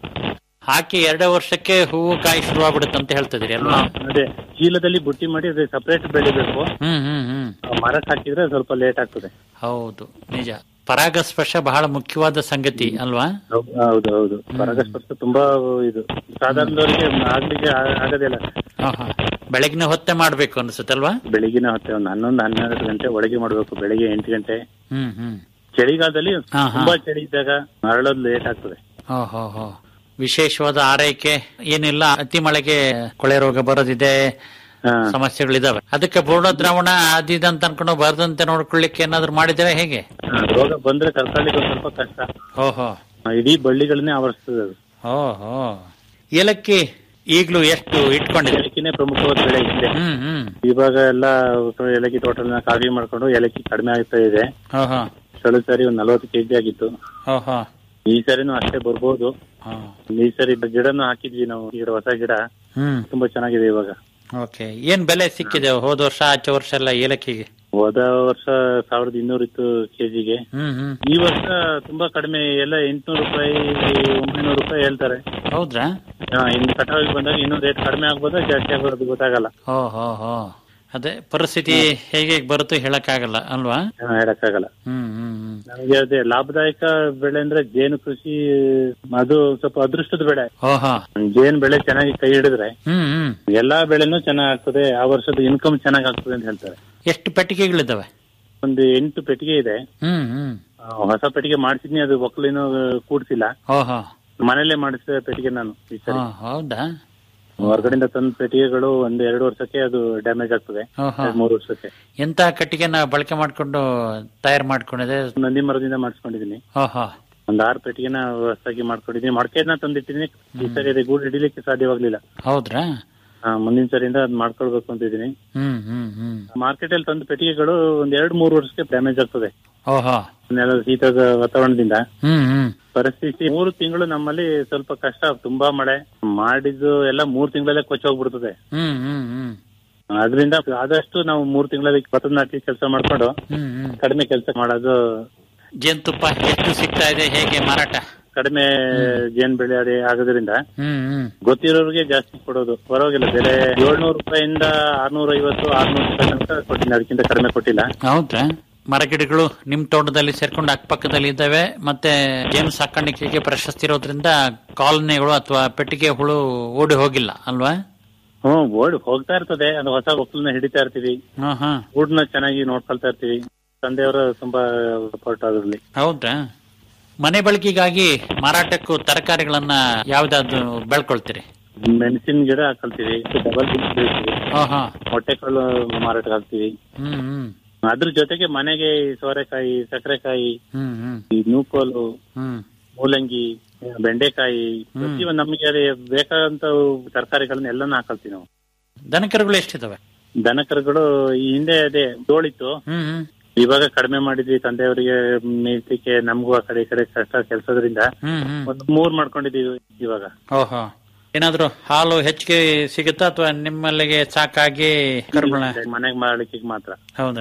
ಹಾಕಿ ಎರಡೇ ವರ್ಷಕ್ಕೆ ಹೂವು ಕಾಯಿ ಶುರುವಾಗ್ಬಿಡುತ್ತೆ ಅಂತ ಹೇಳ್ತಿದ್ರಿ ಅಲ್ವಾ ಅದೇ ಚೀಲದಲ್ಲಿ ಬುಟ್ಟಿ ಮಾಡಿ ಅದೇ ಸಪರೇಟ್ ಬೆಳಿಬೇಕು ಹ್ಮ್ ಹ್ಮ್ ಹ್ಮ್ ಆ ಮರಕ್ಕೆ ಹಾಕಿದ್ರೆ ಸ್ವಲ್ಪ ಲೇಟ್ ಆಗ್ತದೆ ಹೌದು ನಿಜ ಪರಾಗಸ್ಪರ್ಶ ಬಹಳ ಮುಖ್ಯವಾದ ಸಂಗತಿ ಅಲ್ವಾ ಹೌದು ಹೌದು ಪರಾಗಸ್ಪರ್ಶ ತುಂಬಾ ಇದು ಸಾಧಾರಣದವರಿಗೆ ಆಗ್ಲಿಕ್ಕೆ ಆ- ಆಗೋದಿಲ್ಲ ಓಹೋ ಬೆಳಗಿನ ಹೊತ್ತೆ ಮಾಡ್ಬೇಕು ಅನ್ಸುತ್ತಲ್ವಾ ಬೆಳಿಗಿನ ಹೊತ್ತೆ ಒಂದು ಹನ್ನೊಂದು ಹನ್ನೆರಡು ಗಂಟೆ ಒಳಗೆ ಮಾಡ್ಬೇಕು ಬೆಳಿಗ್ಗೆ ಎಂಟು ಗಂಟೆ ಹ್ಮ್ ಹ್ಮ್ ಚಳಿಗಾಲದಲ್ಲಿ ಹಾ, ಹಾ. ತುಂಬಾ ಚಳಿ ಇದ್ದಾಗ ಅರಳೋದು ಲೇಟ್ ಆಗ್ತದೆ ಓಹೋ ಹೋ ವಿಶೇಷವಾದ ಆರೈಕೆ ಏನಿಲ್ಲ ಅತಿ ಮಳೆಗೆ ಕೊಳೆ ರೋಗ ಬರೋದಿದೆ ಹಾ. ಸಮಸ್ಯೆಗಳಿದಾವೆ ಅದಕ್ಕೆ ಬೋರ್ಡ ದ್ರಾವಣ ಅದಿದೆ ಅಂತ ಅನ್ಕೊಂಡು ಬರದಂತೆ ನೋಡ್ಕೊಳ್ಳಿಕ್ಕೆ ಏನಾದ್ರು ಮಾಡಿದ್ರೆ ಹೇಗೆ ಹಾ, ರೋಗ ಬಂದ್ರೆ ತರಕಾರಿಗೆ ಒಂದ್ ಸ್ವಲ್ಪ ಕಷ್ಟ ಓಹೋ ಆ, ಇಡೀ ಬಳ್ಳಿಗಳನ್ನೇ ಆವರಿಸ್ತದೆ ಅದು ಓಹೋ ಏಲಕ್ಕಿ ಈಗ್ಲೂ ಎಷ್ಟು ಇಟ್ಕೊಂಡಿದೆ ಏಲಕ್ಕಿನೇ ಪ್ರಮುಖವಾದ ಬೆಳೆ ಹಿಂದೆ ಹ್ಮ್ ಹ್ಮ್ ಇವಾಗ ಎಲ್ಲ ಏಲಕ್ಕಿ ತೋಟನ ಕಾಫಿ ಮಾಡ್ಕೊಂಡು ಏಲಕ್ಕಿ ಕಡಿಮೆ ಆಗ್ತಾ ಇದೆ ಓಹೋ ಕಳೆದ ಸಾರಿ ಒಂದ್ ನಲವತ್ತು ಕೆಜಿ ಆಗಿತ್ತು ಓಹೋ ಈ ಸರಿನೂ ಅಷ್ಟೇ ಬರ್ಬೋದು ಹಾ. ಈ ಸರಿ ಗಿಡನೂ ಹಾಕಿದ್ವಿ ನಾವು ಗಿಡ ಹೊಸ ಗಿಡ ಹ್ಮ್ ತುಂಬಾ ಚೆನ್ನಾಗಿದೆ ಇವಾಗ ಓಕೆ ಏನ್ ಬೆಲೆ ಸಿಕ್ಕಿದೆ ಹೋದ ವರ್ಷ ಆಚೆ ವರ್ಷ ಎಲ್ಲ ಏಲಕ್ಕಿಗೆ ಹೋದ ವರ್ಷ ಸಾವಿರದ ಇನ್ನೂರು ಇತ್ತು ಕೆಜಿಗೆ ಹ್ಮ್ ಹ್ಮ್ ಈ ವರ್ಷ ತುಂಬಾ ಕಡಿಮೆ ಎಲ್ಲ ಎಂಟ್ನೂರು ರೂಪಾಯಿ ಒಂಬೈನೂರು ರೂಪಾಯಿ ಹೇಳ್ತಾರೆ ಹೌದ್ರಾ ಹಾ, ಇನ್ನು ಕಟಾವಿಗೆ ಬಂದಾಗ ಇನ್ನೂ ರೇಟ್ ಕಡಿಮೆ ಆಗ್ಬೋದಾ ಜಾಸ್ತಿ ಆಗ್ಬೋದು ಗೊತ್ತಾಗಲ್ಲ ಓ ಹೋ ಹೋ ಅದೇ ಪರಿಸ್ಥಿತಿ ಹೇಗೆ ಬರುತ್ತೋ ಹೇಳಕ್ಕಾಗಲ್ಲ ಅಲ್ವಾ ಹಾ, ಹೇಳಕ್ಕಾಗಲ್ಲ ಹ್ಮ್ ಹ್ಮ್ ಹ್ಮ್ ನಮಗೆ ಅದೇ ಲಾಭದಾಯಕ ಬೆಳೆ ಅಂದ್ರೆ ಜೇನು ಕೃಷಿ ಅದು ಸ್ವಲ್ಪ ಅದೃಷ್ಟದ ಬೆಳೆ ಓಹೋ ಜೇನು ಬೆಳೆ ಚೆನ್ನಾಗಿ ಕೈ ಹಿಡಿದ್ರೆ ಹ್ಮ್ ಹ್ಮ್ ಎಲ್ಲಾ ಬೆಳೆನೂ ಚೆನ್ನಾಗ್ ಆಗ್ತದೆ ಆ ವರ್ಷದ ಇನ್ಕಮ್ ಚೆನ್ನಾಗ್ ಆಗ್ತದೆ ಅಂತ ಹೇಳ್ತಾರೆ ಎಷ್ಟು ಪೆಟ್ಟಿಗೆಗಳಿದಾವೆ ಒಂದು ಎಂಟು ಪೆಟ್ಟಿಗೆ ಇದೆ ಹ್ಮ್ ಹ್ಮ್ ಆ, ಹೊಸ ಪೆಟ್ಟಿಗೆ ಮಾಡಿಸಿದ್ನಿ ಅದು ಒಕ್ಕಲಿನೂ ಕೂಡ್ಸಿಲ್ಲ ಓಹೋ ಮನೇಲೆ ಮಾಡಿಸಿದ ಪೆಟ್ಟಿಗೆ ನಾನು ಈ ಸರಿ ಹಾ, ಹೌದಾ ಹೊರಗಡೆಯಿಂದ ತಂದ ಪೆಟ್ಟಿಗೆಗಳು ಒಂದ್ ಎರಡು ವರ್ಷಕ್ಕೆ ಅದು ಡ್ಯಾಮೇಜ್ ಆಗ್ತದೆ ಓಹೋ ಎರಡ್ ಮೂರು ವರ್ಷಕ್ಕೆ ಎಂತ ಕಟ್ಟಿಗೆನ ಬಳಕೆ ಮಾಡ್ಕೊಂಡು ತಯಾರು ಮಾಡ್ಕೊಂಡಿದೆ ನಂದಿ ಮರದಿಂದ ಮಾಡಿಸ್ಕೊಂಡಿದೀನಿ ಓಹೋ ಒಂದ್ ಆರು ಪೆಟ್ಟಿಗೆನ ಹೊಸದಾಗಿ ಮಾಡ್ಕೊಂಡಿದೀನಿ ಮಡಕೆನ ತಂದಿಟ್ಟಿದೀನಿ ಈ ಸರಿ ಅದೇ ಗೂಡು ಹಿಡಿಲಿಕ್ಕೆ ಸಾಧ್ಯವಾಗ್ಲಿಲ್ಲ ಹೌದ್ರಾ ಆ, ಮುಂದಿನ ಸರಿಯಿಂದ ಅದ್ ಮಾಡ್ಕೊಳ್ಬೇಕು ಅಂತ ಇದೀನಿ ಹ್ಮ್ ಹ್ಮ್ ಹ್ಮ್ ಮಾರ್ಕೆಟ್ ಅಲ್ಲಿ ತಂದ ಪೆಟ್ಟಿಗೆಗಳು ಒಂದ್ ಎರಡ್ ಮೂರು ವರ್ಷಕ್ಕೆ ಡ್ಯಾಮೇಜ್ ಆಗ್ತದೆ ಓಹೋ ನೆಲ ಶೀತದ ವಾತಾವರಣದಿಂದ ಹ್ಮ್ ಹ್ಮ್ ಪರಿಸ್ಥಿತಿ ಮೂರು ತಿಂಗಳು ನಮ್ಮಲ್ಲಿ ಸ್ವಲ್ಪ ಕಷ್ಟ ತುಂಬಾ ಮಳೆ ಮಾಡಿದ್ದು ಎಲ್ಲ ಮೂರ್ ತಿಂಗಳಲ್ಲೇ ಕೊಚ್ಚೋಗ್ಬಿಡ್ತದೆ ಹ್ಮ್ ಹ್ಮ್ ಹ್ಮ್ ಅದರಿಂದ ಆದಷ್ಟು ನಾವು ಮೂರ್ ತಿಂಗಳಲ್ಲಿ ಭತ್ತದ ನಾಟಿ ಕೆಲಸ ಮಾಡ್ಕೊಂಡು ಹ್ಮ್ ಹ್ಮ್ ಕಡಿಮೆ ಕೆಲಸ ಮಾಡೋದು ಜೇನುತುಪ್ಪ ಎಷ್ಟು ಸಿಗ್ತಾ ಇದೆ ಹೇಗೆ ಮಾರಾಟ ಕಡಿಮೆ ಜೇನ್ ಬೆಳೆ ಅದೇ ಆಗೋದ್ರಿಂದ ಹ್ಮ್ ಹ್ಮ್ ಗೊತ್ತಿರೋರಿಗೆ ಜಾಸ್ತಿ ಕೊಡೋದು ಪರವಾಗಿಲ್ಲ ಬೆಲೆ ಏಳ್ನೂರು ರೂಪಾಯಿಂದ ಆರ್ನೂರ ಐವತ್ತು ಆರ್ನೂರು ರೂಪಾಯಿ ತನಕ ಕೊಟ್ಟಿನಿ ಅದಕ್ಕಿಂತ ಕಡಿಮೆ ಕೊಟ್ಟಿಲ್ಲ ಹೌದ್ರಾ ಮರಗಿಡಗಳು ನಿಮ್ ತೋಟದಲ್ಲಿ ಸೇರ್ಕೊಂಡು ಅಕ್ಕಪಕ್ಕದಲ್ಲಿ ಇದ್ದಾವೆ ಮತ್ತೆ ಜೇನು ಸಾಕಾಣಿಕೆಗೆ ಪ್ರಶಸ್ತಿ ಇರೋದ್ರಿಂದ ಕಾಲೋನಿಗಳು ಅಥವಾ ಪೆಟ್ಟಿಗೆ ಹುಳು ಓಡಿ ಹೋಗಿಲ್ಲ ಅಲ್ವಾ ಹ್ಮ್ ಓಡಿ ಹೋಗ್ತಾ ಇರ್ತದೆ ಅದು ಹೊಸ ಒಕ್ಕಲನ್ನ ಹಿಡಿತಾ ಇರ್ತೀವಿ ಹಾ ಹಾ ಗೂಡ್ನ ಚೆನ್ನಾಗಿ ನೋಡ್ಕೊಳ್ತಾ ಇರ್ತೀವಿ ತಂದೆಯವರು ತುಂಬಾ ಸಪೋರ್ಟ್ ಅದ್ರಲ್ಲಿ ಹೌದ್ರಾ ಮನೆ ಬಳಕೆಗಾಗಿ ಮಾರಾಟಕ್ಕೂ ತರಕಾರಿಗಳನ್ನ ಯಾವ್ದಾದ್ರು ಬೆಳ್ಕೊಳ್ತೀರಿ ಮೆಣಸಿನ ಗಿಡ ಹಾಕೊಳ್ತೀವಿ ಡಬಲ್ ಬೀನ್ಸ್ ಬೆಳಿತೀವಿ ಹಾ ಹಾ ಮೊಟ್ಟೆಕಾಳು ಮಾರಾಟಕ್ಕೆ ಹಾಕ್ತಿವಿ ಹ್ಮ್ ಹ್ಮ್ ಅದ್ರ ಜೊತೆಗೆ ಮನೆಗೆ ಈ ಸೋರೆಕಾಯಿ ಸಕ್ಕರೆಕಾಯಿ ಹ್ಮ್ ಹ್ಮ್ ಈ ನೂಕೋಲು ಹ್ಮ್ ಮೂಲಂಗಿ ಬೆಂಡೆಕಾಯಿ ಪ್ರತಿಯೊಂದು ನಮಗೆ ಅದೇ ಬೇಕಾದಂತ ತರಕಾರಿಗಳನ್ನ ಎಲ್ಲಾನು ಹಾಕೊಳ್ತೀವಿ ನಾವು ದನಕರುಗಳು ಎಷ್ಟಿದಾವೆ ದನಕರುಗಳು ಈ ಹಿಂದೆ ಅದೇ ಜೋಳಿತ್ತು ಹ್ಮ್ ಹ್ಮ್ ಇವಾಗ ಕಡಿಮೆ ಮಾಡಿದ್ವಿ ತಂದೆಯವರಿಗೆ ಮೇಯ್ಲಿಕ್ಕೆ ನಮಗೂ ಆ ಕಡೆ ಈ ಕಡೆ ಕಷ್ಟ ಕೆಲ್ಸದ್ರಿಂದ ಹ್ಮ್ ಹ್ಮ್ ಒಂದು ಮೂರ್ ಮಾಡ್ಕೊಂಡಿದೀವಿ ಇವಾಗ ಓಹೋ ಏನಾದ್ರು ಹಾಲು ಹೆಚ್ಚಿಗೆ ಸಿಗುತ್ತಾ ಅಥವಾ ನಿಮ್ಮಲ್ಲಿಗೆ ಸಾಕಾಗಿ ಕರುಗಳನ್ನ ಮನೆಗೆ ಮಾಡ್ಲಿಕ್ಕೆ ಮಾತ್ರ ಹೌದಾ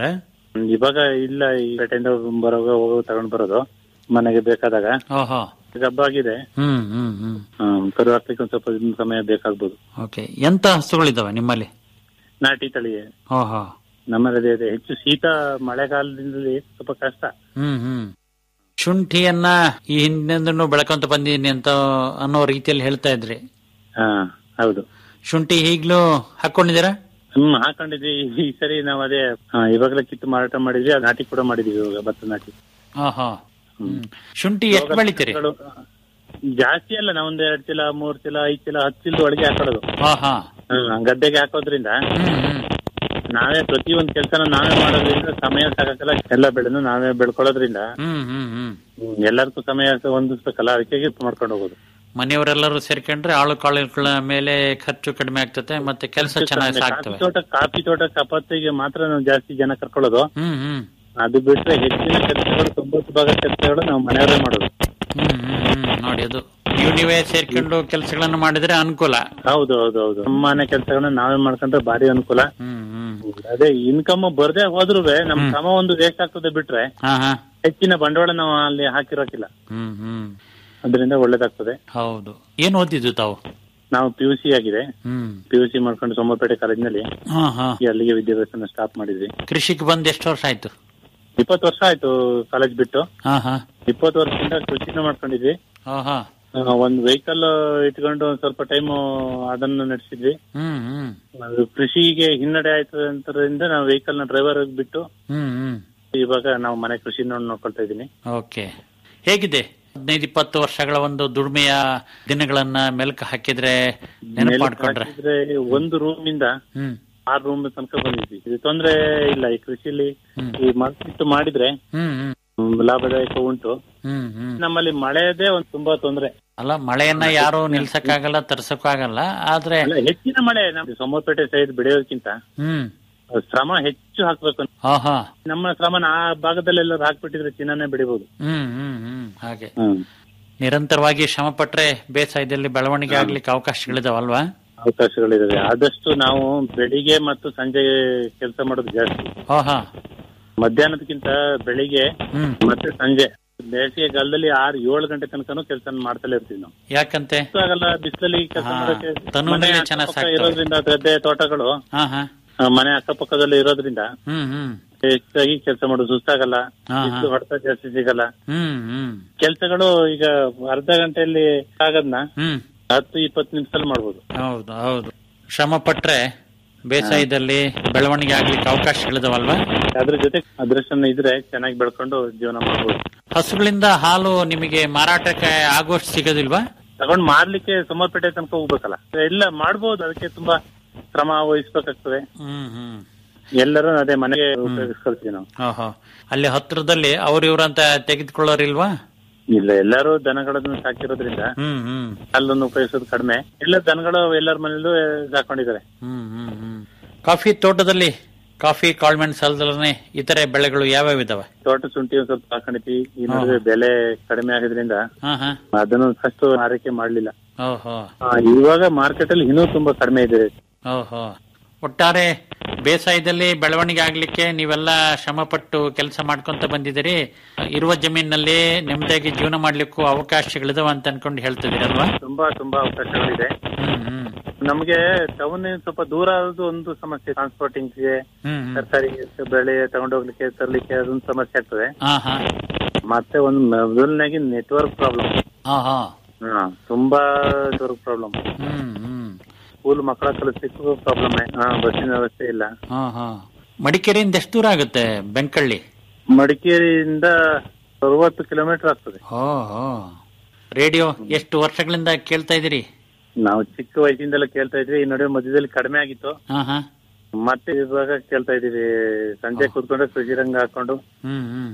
ಇವಾಗ ಇಲ್ಲ ಈ ಪೇಟೆಯಿಂದ ಬರೋಗ ಹೋಗೋ ತಗೊಂಡ್ ಬರೋದು ಮನೆಗೆ ಬೇಕಾದಾಗ ಓಹೋ ಈಗ ಹಬ್ಬ ಆಗಿದೆ ಹ್ಮ್ ಹ್ಮ್ ಹ್ಮ್ ಹ್ಮ್, ಕರು ಹಾಕ್ಲಿಕ್ಕೆ ಒಂದ್ ಸ್ವಲ್ಪ ದಿನ ಸಮಯ ಬೇಕಾಗ್ಬೋದು ಓಕೆ ಎಂತ ಹಸುಗಳಿದಾವೆ ನಿಮ್ಮಲ್ಲಿ ನಾಟಿ ತಳಿ ಓಹೋ ನಮ್ಮಲ್ಲಿ ಅದೇ ಇದೆ ಹೆಚ್ಚು ಶೀತ ಮಳೆಗಾಲದಿಂದಲೇ ಸ್ವಲ್ಪ ಕಷ್ಟ ಹ್ಮ್ ಹ್ಮ್ ಶುಂಠಿಯನ್ನ ಈ ಹಿಂದಿಂದನೂ ಬೆಳ್ಕೊಂತ ಬಂದಿದ್ದೀನಿ ಅಂತ ಅನ್ನೋ ರೀತಿಯಲ್ಲಿ ಹೇಳ್ತಾ ಇದ್ರಿ ಹಾ ಹೌದು ಶುಂಠಿ ಈಗ್ಲೂ ಹಾಕೊಂಡಿದ್ದೀರಾ ಹ್ಮ್ ಹಾಕೊಂಡಿದ್ವಿ ಈ ಸರಿ ನಾವು ಅದೇ ಹಾ, ಇವಾಗಲೇ ಕಿತ್ತು ಮಾರಾಟ ಮಾಡಿದ್ವಿ ಅದು ನಾಟಿ ಕೂಡ ಮಾಡಿದ್ವಿ ಇವಾಗ ಭತ್ತ ನಾಟಿ ಆಹಾ ಹ್ಮ್ ಶುಂಠಿ ಎಷ್ಟು ಬೆಳಿತೀರಿ ಗಳು- ಜಾಸ್ತಿ ಅಲ್ಲ ನಾವೊಂದ್ ಎರಡ್ ಚೀಲ ಮೂರ್ ಚೀಲ ಐದ್ ಚೀಲ ಹತ್ತು ಚೀಲ ಒಳಗೆ ಹಾಕೊಳ್ಳೋದು ಆಹಾ ಹ್ಮ್, ಗದ್ದೆಗೆ ಹಾಕೋದ್ರಿಂದ ಹ್ಮ್ ಹ್ಮ್ ನಾವೇ ಪ್ರತಿಯೊಂದ್ ಕೆಲಸನ ನಾವೇ ಮಾಡೋದ್ರಿಂದ ಸಮಯ ಸಾಕಾಗಲ್ಲ ಎಲ್ಲ ಬೆಳೆನು ನಾವೇ ಬೆಳ್ಕೊಳ್ಳೋದ್ರಿಂದ ಹ್ಮ್ ಹ್ಮ್ ಹ್ಮ್ ಹ್ಮ್, ಎಲ್ಲರಿಗೂ ಸಮಯ ಹೊಂದಿಸ್ಬೇಕಲ್ಲ ಅದಕ್ಕೆ ಗಿಫ್ಟ್ ಮಾಡ್ಕೊಂಡು ಹೋಗೋದು ಮನೆಯವರೆಲ್ಲರೂ ಸೇರ್ಕೊಂಡ್ರೆ ಆಳು ಕಾಳುಗಳ ಮೇಲೆ ಖರ್ಚು ಕಡಿಮೆ ಆಗ್ತದೆ ಮತ್ತೆ ಕೆಲಸ ಚೆನ್ನಾಗಿ ಕಾಫಿ ಸಾಗ್ತವೆ ತೋಟ ಕಾಫಿ ತೋಟ ಕಪಾತಿಗೆ ಮಾತ್ರ ನಾವು ಜಾಸ್ತಿ ಜನ ಕರ್ಕೊಳ್ಳೋದು ಹ್ಮ್ ಹ್ಮ್ ಅದು ಬಿಟ್ರೆ ಹೆಚ್ಚಿನ ಕೆಲಸಗಳು ತೊಂಬತ್ತು ಭಾಗ ಕೆಲಸಗಳು ನಾವು ಮನೆಯವರೇ ಮಾಡೋದು ಹ್ಮ್ ಹ್ಮ್ ಹ್ಮ್ ನೋಡಿ ಅದು ನೀವು ನೀವೇ ಸೇರ್ಕೊಂಡು ಕೆಲಸಗಳನ್ನು ಮಾಡಿದ್ರೆ ಅನುಕೂಲ ಹೌದು ಹೌದು ಹೌದು ನಮ್ಮ ಮನೆ ಕೆಲಸಗಳನ್ನ ನಾವೇ ಮಾಡ್ಕೊಂಡ್ರೆ ಭಾರಿ ಅನುಕೂಲ ಹ್ಮ್ ಹ್ಮ್ ಅದೇ ಇನ್ಕಮ್ ಬರ್ದೇ ಹೋದ್ರು ನಮ್ಮ ಶ್ರಮ ಒಂದು ವೇಸ್ಟ್ ಆಗ್ತದೆ ಬಿಟ್ರೆ ಹಾ ಹಾ ಹೆಚ್ಚಿನ ಬಂಡವಾಳ ನಾವು ಅಲ್ಲಿ ಹಾಕಿರೋಕಿಲ್ಲ ಹ್ಮ್ ಹ್ಮ್ ಅದರಿಂದ ಒಳ್ಳೇದಾಗ್ತದೆ ಹೌದು ಏನ್ ಓದಿದ್ದು ತಾವು ನಾವು ಪಿ ಯು ಸಿ ಆಗಿದೆ ಹ್ಮ್ ಪಿ ಯು ಸಿ ಮಾಡ್ಕೊಂಡು ಸೋಮಪೇಟೆ ಕಾಲೇಜಿನಲ್ಲಿ ಹಾ ಹಾ ಅಲ್ಲಿಗೆ ವಿದ್ಯಾಭ್ಯಾಸನ ಸ್ಟಾಪ್ ಮಾಡಿದ್ವಿ ಕೃಷಿಗೆ ಬಂದ್ ಎಷ್ಟು ವರ್ಷ ಆಯ್ತು ಇಪ್ಪತ್ತು ವರ್ಷ ಆಯ್ತು ಕಾಲೇಜ್ ಬಿಟ್ಟು ಹಾ ಹಾ ಇಪ್ಪತ್ತು ವರ್ಷದಿಂದ ಕೃಷಿನ ಮಾಡ್ಕೊಂಡಿದ್ವಿ ಹಾ ಹಾ ಆ, ಒಂದ್ ವೆಹಿಕಲ್ ಇಟ್ಕೊಂಡು ಒಂದ್ ಸ್ವಲ್ಪ ಟೈಮ್ ಅದನ್ನ ನಡೆಸಿದ್ವಿ ಹ್ಮ್ ಹ್ಮ್ ಅದು ಕೃಷಿಗೆ ಹಿನ್ನಡೆ ಆಯ್ತು ಅಂತದ್ರಿಂದ ನಾವು ವೆಹಿಕಲ್ ನ ಡ್ರೈವರ್ ಬಿಟ್ಟು ಹ್ಮ್ ಹ್ಮ್ ಇವಾಗ ನಾವು ಮನೆ ಕೃಷಿ ನೋಡ್ಕೊಳ್ತಾ ಇದ್ದೀನಿ ಓಕೆ ಹೇಗಿದೆ ಹದಿನೈದು ಇಪ್ಪತ್ತು ವರ್ಷಗಳ ಒಂದು ದುಡಿಮೆಯ ದಿನಗಳನ್ನ ಮೆಲುಕು ಹಾಕಿದ್ರೆ ನೆನಪು ಮಾಡ್ಕೊಂಡ್ರೆ ಹಾಕಿದ್ರೆ ಒಂದು ರೂಮ್ ಇಂದ ಹ್ಮ್ ಆರು ರೂಮ್ ತನಕ ಬಂದಿದ್ವಿ ಇದು ತೊಂದ್ರೆ ಇಲ್ಲ ಈ ಕೃಷಿಲಿ ಹ್ಮ್. ಈ ಮಲ್ಸಿಟ್ಟು ಮಾಡಿದ್ರೆ ಹ್ಮ್ ಹ್ಮ್ ಹ್ಮ್, ಲಾಭದಾಯಕ ಉಂಟು ಹ್ಮ್ ಹ್ಮ್ ನಮ್ಮಲ್ಲಿ ಮಳೆದೇ ಒಂದ್ ತುಂಬಾ ತೊಂದ್ರೆ ಅಲ್ಲ ಮಳೆಯನ್ನ ಯಾರು ನಿಲ್ಸಕ್ಕಾಗಲ್ಲ ತರ್ಸಕ್ಕಾಗಲ್ಲ ಆದ್ರೆ ಅಲ್ಲ ಹೆಚ್ಚಿನ ಮಳೆ ನಮ್ಮ ಸೋಮಪೇಟೆ ಸೈಡ್ ಬೆಳೆಯೋದಕ್ಕಿಂತ ಹ್ಮ್ ಶ್ರಮ ಹೆಚ್ಚು ಹಾಕ್ಬೇಕು ಹಾ ಹಾ ನಮ್ಮ ಶ್ರಮನ ಆ ಭಾಗದಲ್ಲೆಲ್ಲರೂ ಹಾಕ್ಬಿಟ್ಟಿದ್ರೆ ಚಿನ್ನನೇ ಬೆಳಿಬಹುದು ಹ್ಮ್ ಹ್ಮ್ ಹ್ಮ್ ಹಾಗೆ ಹ್ಮ್ ನಿರಂತರವಾಗಿ ಶ್ರಮ ಪಟ್ರೆ ಬೇಸಾಯದಲ್ಲಿ ಬೆಳವಣಿಗೆ ಆಗ್ಲಿಕ್ಕೆ ಅವಕಾಶಗಳಿದಾವಲ್ವಾ ಅವಕಾಶಗಳಿದಾವೆ ಆದಷ್ಟು ನಾವು ಬೆಳಿಗ್ಗೆ ಮತ್ತು ಸಂಜೆ ಕೆಲಸ ಮಾಡೋದು ಜಾಸ್ತಿ ಹಾ ಹಾ ಮಧ್ಯಾಹ್ನದಕ್ಕಿಂತ ಬೆಳಿಗ್ಗೆ ಹ್ಮ್ ಮತ್ತೆ ಸಂಜೆ ಬೇಸಿಗೆ ಕಾಲದಲ್ಲಿ ಆರು ಏಳು ಗಂಟೆ ತನಕನೂ ಕೆಲಸ ಮಾಡ್ತಲೇ ಇರ್ತೀವಿ ನಾವು ಯಾಕಂತೆ ಆಗಲ್ಲ ಬಿಸಿಲಲ್ಲಿ ಕೆಲಸ ಹಾ, ಮಾಡೋಕೆ ತನುವಿನಲ್ಲಿ ಮನೆ ಚೆನ್ನಾಗ್ ಅಕ್ಕಪಕ್ಕ ಸಾಕ್ತವೆ. ಇರೋದ್ರಿಂದ ಗದ್ದೆ ತೋಟಗಳು ಹಾ ಹಾ ಆ, ಮನೆ ಅಕ್ಕಪಕ್ಕದಲ್ಲಿ ಇರೋದ್ರಿಂದ ಹ್ಮ್ ಹ್ಮ್ ಹೆಚ್ಚಾಗಿ ಕೆಲಸ ಮಾಡೋದು ಸುಸ್ತಾಗಲ್ಲ ಹಾ, ಹಾ. ಬಿಸಿಲು ಹೊಡೆತ ಜಾಸ್ತಿ ಸಿಗಲ್ಲ ಹ್ಮ್ ಹ್ಮ್ ಕೆಲಸಗಳು ಈಗ ಅರ್ಧ ಗಂಟೆಯಲ್ಲಿ ಆಗದ್ನ ಹ್ಮ್ ಹತ್ತು ಇಪ್ಪತ್ತು ನಿಮಿಷದಲ್ಲಿ ಮಾಡ್ಬೋದು ಹೌದು ಹೌದು ಶ್ರಮ ಪಟ್ರೆ ಬೇಸಾಯದಲ್ಲಿ ಬೆಳವಣಿಗೆ ಆಗ್ಲಿಕ್ಕೆ ಅವಕಾಶಗಳಿದಾವಲ್ವಾ ಅದ್ರ ಜೊತೆ ಅದೃಷ್ಟನ ಇದ್ರೆ ಚೆನ್ನಾಗಿ ಬೆಳ್ಕೊಂಡು ಜೀವನ ಮಾಡ್ಬೋದು ಹಸುಗಳಿಂದ ಹಾಲು ನಿಮಗೆ ಮಾರಾಟಕ್ಕೆ ಆಗೋಷ್ಟು ಸಿಗೋದಿಲ್ವಾ ತಗೊಂಡ್ ಮಾರ್ಲಿಕ್ಕೆ ಸೋಮವಾರಪೇಟೆ ತನಕ ಹೋಗ್ಬೇಕಲ್ಲ ಇಲ್ಲ ಮಾಡ್ಬೋದು ಅದಕ್ಕೆ ತುಂಬಾ ಶ್ರಮ ವಹಿಸ್ಬೇಕಾಗ್ತದೆ ಹ್ಮ್ ಹ್ಮ್ ಎಲ್ಲರೂ ಅದೇ ಮನೆಗೆ ಉಪಯೋಗಿಸ್ಕೊಳ್ತೀವಿ ನಾವು ಓಹೋ ಅಲ್ಲಿ ಹತ್ರದಲ್ಲಿ ಅವ್ರ ಇವ್ರಂತ ತೆಗೆದುಕೊಳ್ಳೋರಿಲ್ವಾ ಇಲ್ಲ ಎಲ್ಲರೂ ದನಗಳನ್ನು ಸಾಕಿರೋದ್ರಿಂದ ಹ್ಮ್ ಹ್ಮ್ ಅಲ್ಲನ್ನು ಉಪಯೋಗಿಸೋದು ಕಡಿಮೆ ಎಲ್ಲ ದನಗಳು ಎಲ್ಲರ ಮನೇಲೂ ಸಾಕೊಂಡಿದ್ದಾರೆ ಹ್ಮ್ ಹ್ಮ್ ಹ್ಮ್ ಕಾಫಿ ತೋಟದಲ್ಲಿ ಕಾಫಿ ಕಾಳ್ಮೆಣ್ಸ್ ಅಲ್ದಲನೆ ಇತರೆ ಬೆಳೆಗಳು ಯಾವ್ಯಾವ ಇದಾವೆ ತೋಟ ಶುಂಠಿ ಒಂದ್ ಸ್ವಲ್ಪ ಹಾಕೊಂಡಿದ್ವಿ ಈ ನಡುವೆ ಬೆಲೆ ಕಡಿಮೆ ಆಗಿದ್ರಿಂದ ಹಾ ಹಾ ಅದನ್ನು ಫಸ್ಟ್ ಆರೈಕೆ ಮಾಡ್ಲಿಲ್ಲ ಓಹೋ ಆ, ಇವಾಗ ಮಾರ್ಕೆಟ್ ಅಲ್ಲಿ ಇನ್ನೂ ತುಂಬಾ ಕಡಿಮೆ ಇದೆ ಓಹೋ ಒಟ್ಟಾರೆ ಬೇಸಾಯದಲ್ಲಿ ಬೆಳವಣಿಗೆ ಆಗ್ಲಿಕ್ಕೆ ನೀವೆಲ್ಲ ಶ್ರಮಪಟ್ಟು ಕೆಲಸ ಮಾಡ್ಕೊಂತ ಬಂದಿದ್ದೀರಿ ಇರುವ ಜಮೀನಿನಲ್ಲಿ ನೆಮ್ಮದಿಯಾಗಿ ಜೀವನ ಮಾಡ್ಲಿಕ್ಕೂ ಅವಕಾಶಗಳಿದಾವ ಅಂತ ಅನ್ಕೊಂಡು ಹೇಳ್ತಿದ್ದೀರಲ್ವಾ ತುಂಬಾ ತುಂಬಾ ಅವಕಾಶಗಳಿದೆ ಹ್ಮ್ ಹ್ಮ್ ನಮ್ಗೆ ಟೌನ್ ಸ್ವಲ್ಪ ದೂರ ಆಗೋದು ಒಂದು ಸಮಸ್ಯೆ ಟ್ರಾನ್ಸ್ಪೋರ್ಟಿಂಗ್ ಗೆ ಹ್ಮ್ ಹ್ಮ್ ತರಕಾರಿ ಬೆಳೆ ತಗೊಂಡೋಗ್ಲಿಕ್ಕೆ ತರ್ಲಿಕ್ಕೆ ಅದೊಂದು ಸಮಸ್ಯೆ ಆಗ್ತದೆ ಹಾ ಹಾ ಮತ್ತೆ ಒಂದು ಮೊದಲನೇಗೆ ನೆಟ್ವರ್ಕ್ ಪ್ರಾಬ್ಲಮ್ ಹಾ ಹಾ ಹಾ ತುಂಬಾ ನೆಟ್ವರ್ಕ್ ಪ್ರಾಬ್ಲಮ್ ಹ್ಮ್ ಹ್ಮ್ ಸ್ಕೂಲ್ ಮಕ್ಕಳ ಕಲಿಸ್ಲಿಕ್ಕೂ ಪ್ರಾಬ್ಲಮ್ ಹಾ ಬಸ್ಸಿನ ವ್ಯವಸ್ಥೆ ಇಲ್ಲ ಹಾ ಹಾ ಮಡಿಕೇರಿಯಿಂದ ಎಷ್ಟು ದೂರ ಆಗುತ್ತೆ ಬೆಂಕಳ್ಳಿ ಮಡಿಕೇರಿಯಿಂದ ಅರವತ್ತು ಕಿಲೋಮೀಟರ್ ಆಗ್ತದೆ ಹೋ ಹೋ ರೇಡಿಯೋ ಎಷ್ಟು ವರ್ಷಗಳಿಂದ ಕೇಳ್ತಾ ಇದ್ದೀರಿ ನಾವು ಚಿಕ್ಕ ವಯಸ್ಸಿಂದಲೇ ಕೇಳ್ತಾ ಇದ್ವಿ ಈ ನಡುವೆ ಮಧ್ಯದಲ್ಲಿ ಕಡಿಮೆ ಆಗಿತ್ತು ಹಾ ಹಾ ಮತ್ತೆ ಇವಾಗ ಕೇಳ್ತಾ ಇದೀವಿ ಸಂಜೆ ಕೂತ್ಕೊಂಡ್ರೆ ಕೃಷಿ ರಂಗ ಹಾಕೊಂಡು ಹ್ಮ್ ಹ್ಮ್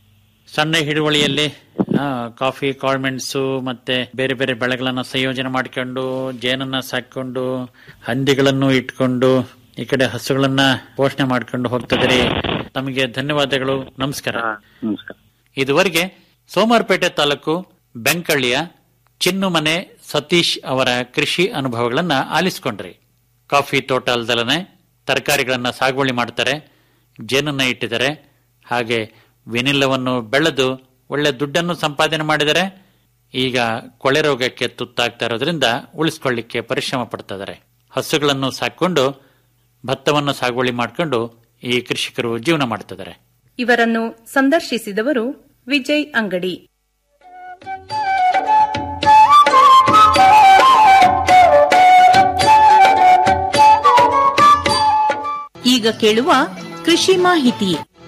ಸಣ್ಣ ಹಿಡುವಳಿಯಲ್ಲಿ ಆ, ಕಾಫಿ ಕಾಳ್ಮೆಣ್ಸು ಮತ್ತೆ ಬೇರೆ ಬೇರೆ ಬೆಳೆಗಳನ್ನ ಸಂಯೋಜನೆ ಮಾಡ್ಕೊಂಡು ಜೇನನ್ನ ಸಾಕೊಂಡು ಹಂದಿಗಳನ್ನು ಇಟ್ಕೊಂಡು ಈ ಕಡೆ ಹಸುಗಳನ್ನ ಪೋಷಣೆ ಮಾಡ್ಕೊಂಡು ಹೋಗ್ತಿದ್ದೀರಿ ತಮಗೆ ಧನ್ಯವಾದಗಳು ನಮಸ್ಕಾರ ಹಾ ನಮಸ್ಕಾರ ಇದುವರೆಗೆ ಸೋಮವಾರಪೇಟೆ ತಾಲೂಕು ಬೆಂಕಳ್ಳಿಯ ಚಿನ್ನುಮನೆ ಸತೀಶ್ ಅವರ ಕೃಷಿ ಅನುಭವಗಳನ್ನ ಆಲಿಸಿಕೊಂಡ್ರಿ ಕಾಫಿ ತೋಟ ಅಲ್ದಲನೆ ತರಕಾರಿಗಳನ್ನ ಸಾಗುವಳಿ ಮಾಡ್ತಾರೆ ಜೇನನ್ನ ಇಟ್ಟಿದ್ದಾರೆ ಹಾಗೆ ವಿನಿಲ್ಲವನ್ನು ಬೆಳೆದು ಒಳ್ಳೆ ದುಡ್ಡನ್ನು ಸಂಪಾದನೆ ಮಾಡಿದರೆ ಈಗ ಕೊಳೆ ರೋಗಕ್ಕೆ ತುತ್ತಾಗ್ತಾ ಇರೋದ್ರಿಂದ ಉಳಿಸ್ಕೊಳ್ಳಿಕ್ಕೆ ಪರಿಶ್ರಮ ಪಡ್ತಾ ಇದ್ದಾರೆ ಹಸುಗಳನ್ನು ಸಾಕೊಂಡು ಭತ್ತವನ್ನು ಸಾಗುವಳಿ ಮಾಡಿಕೊಂಡು ಈ ಕೃಷಿಕರು ಜೀವನ ಮಾಡ್ತಿದ್ದಾರೆ ಇವರನ್ನು ಸಂದರ್ಶಿಸಿದವರು ವಿಜಯ್ ಅಂಗಡಿ ಈಗ ಕೇಳುವ ಕೃಷಿ ಮಾಹಿತಿ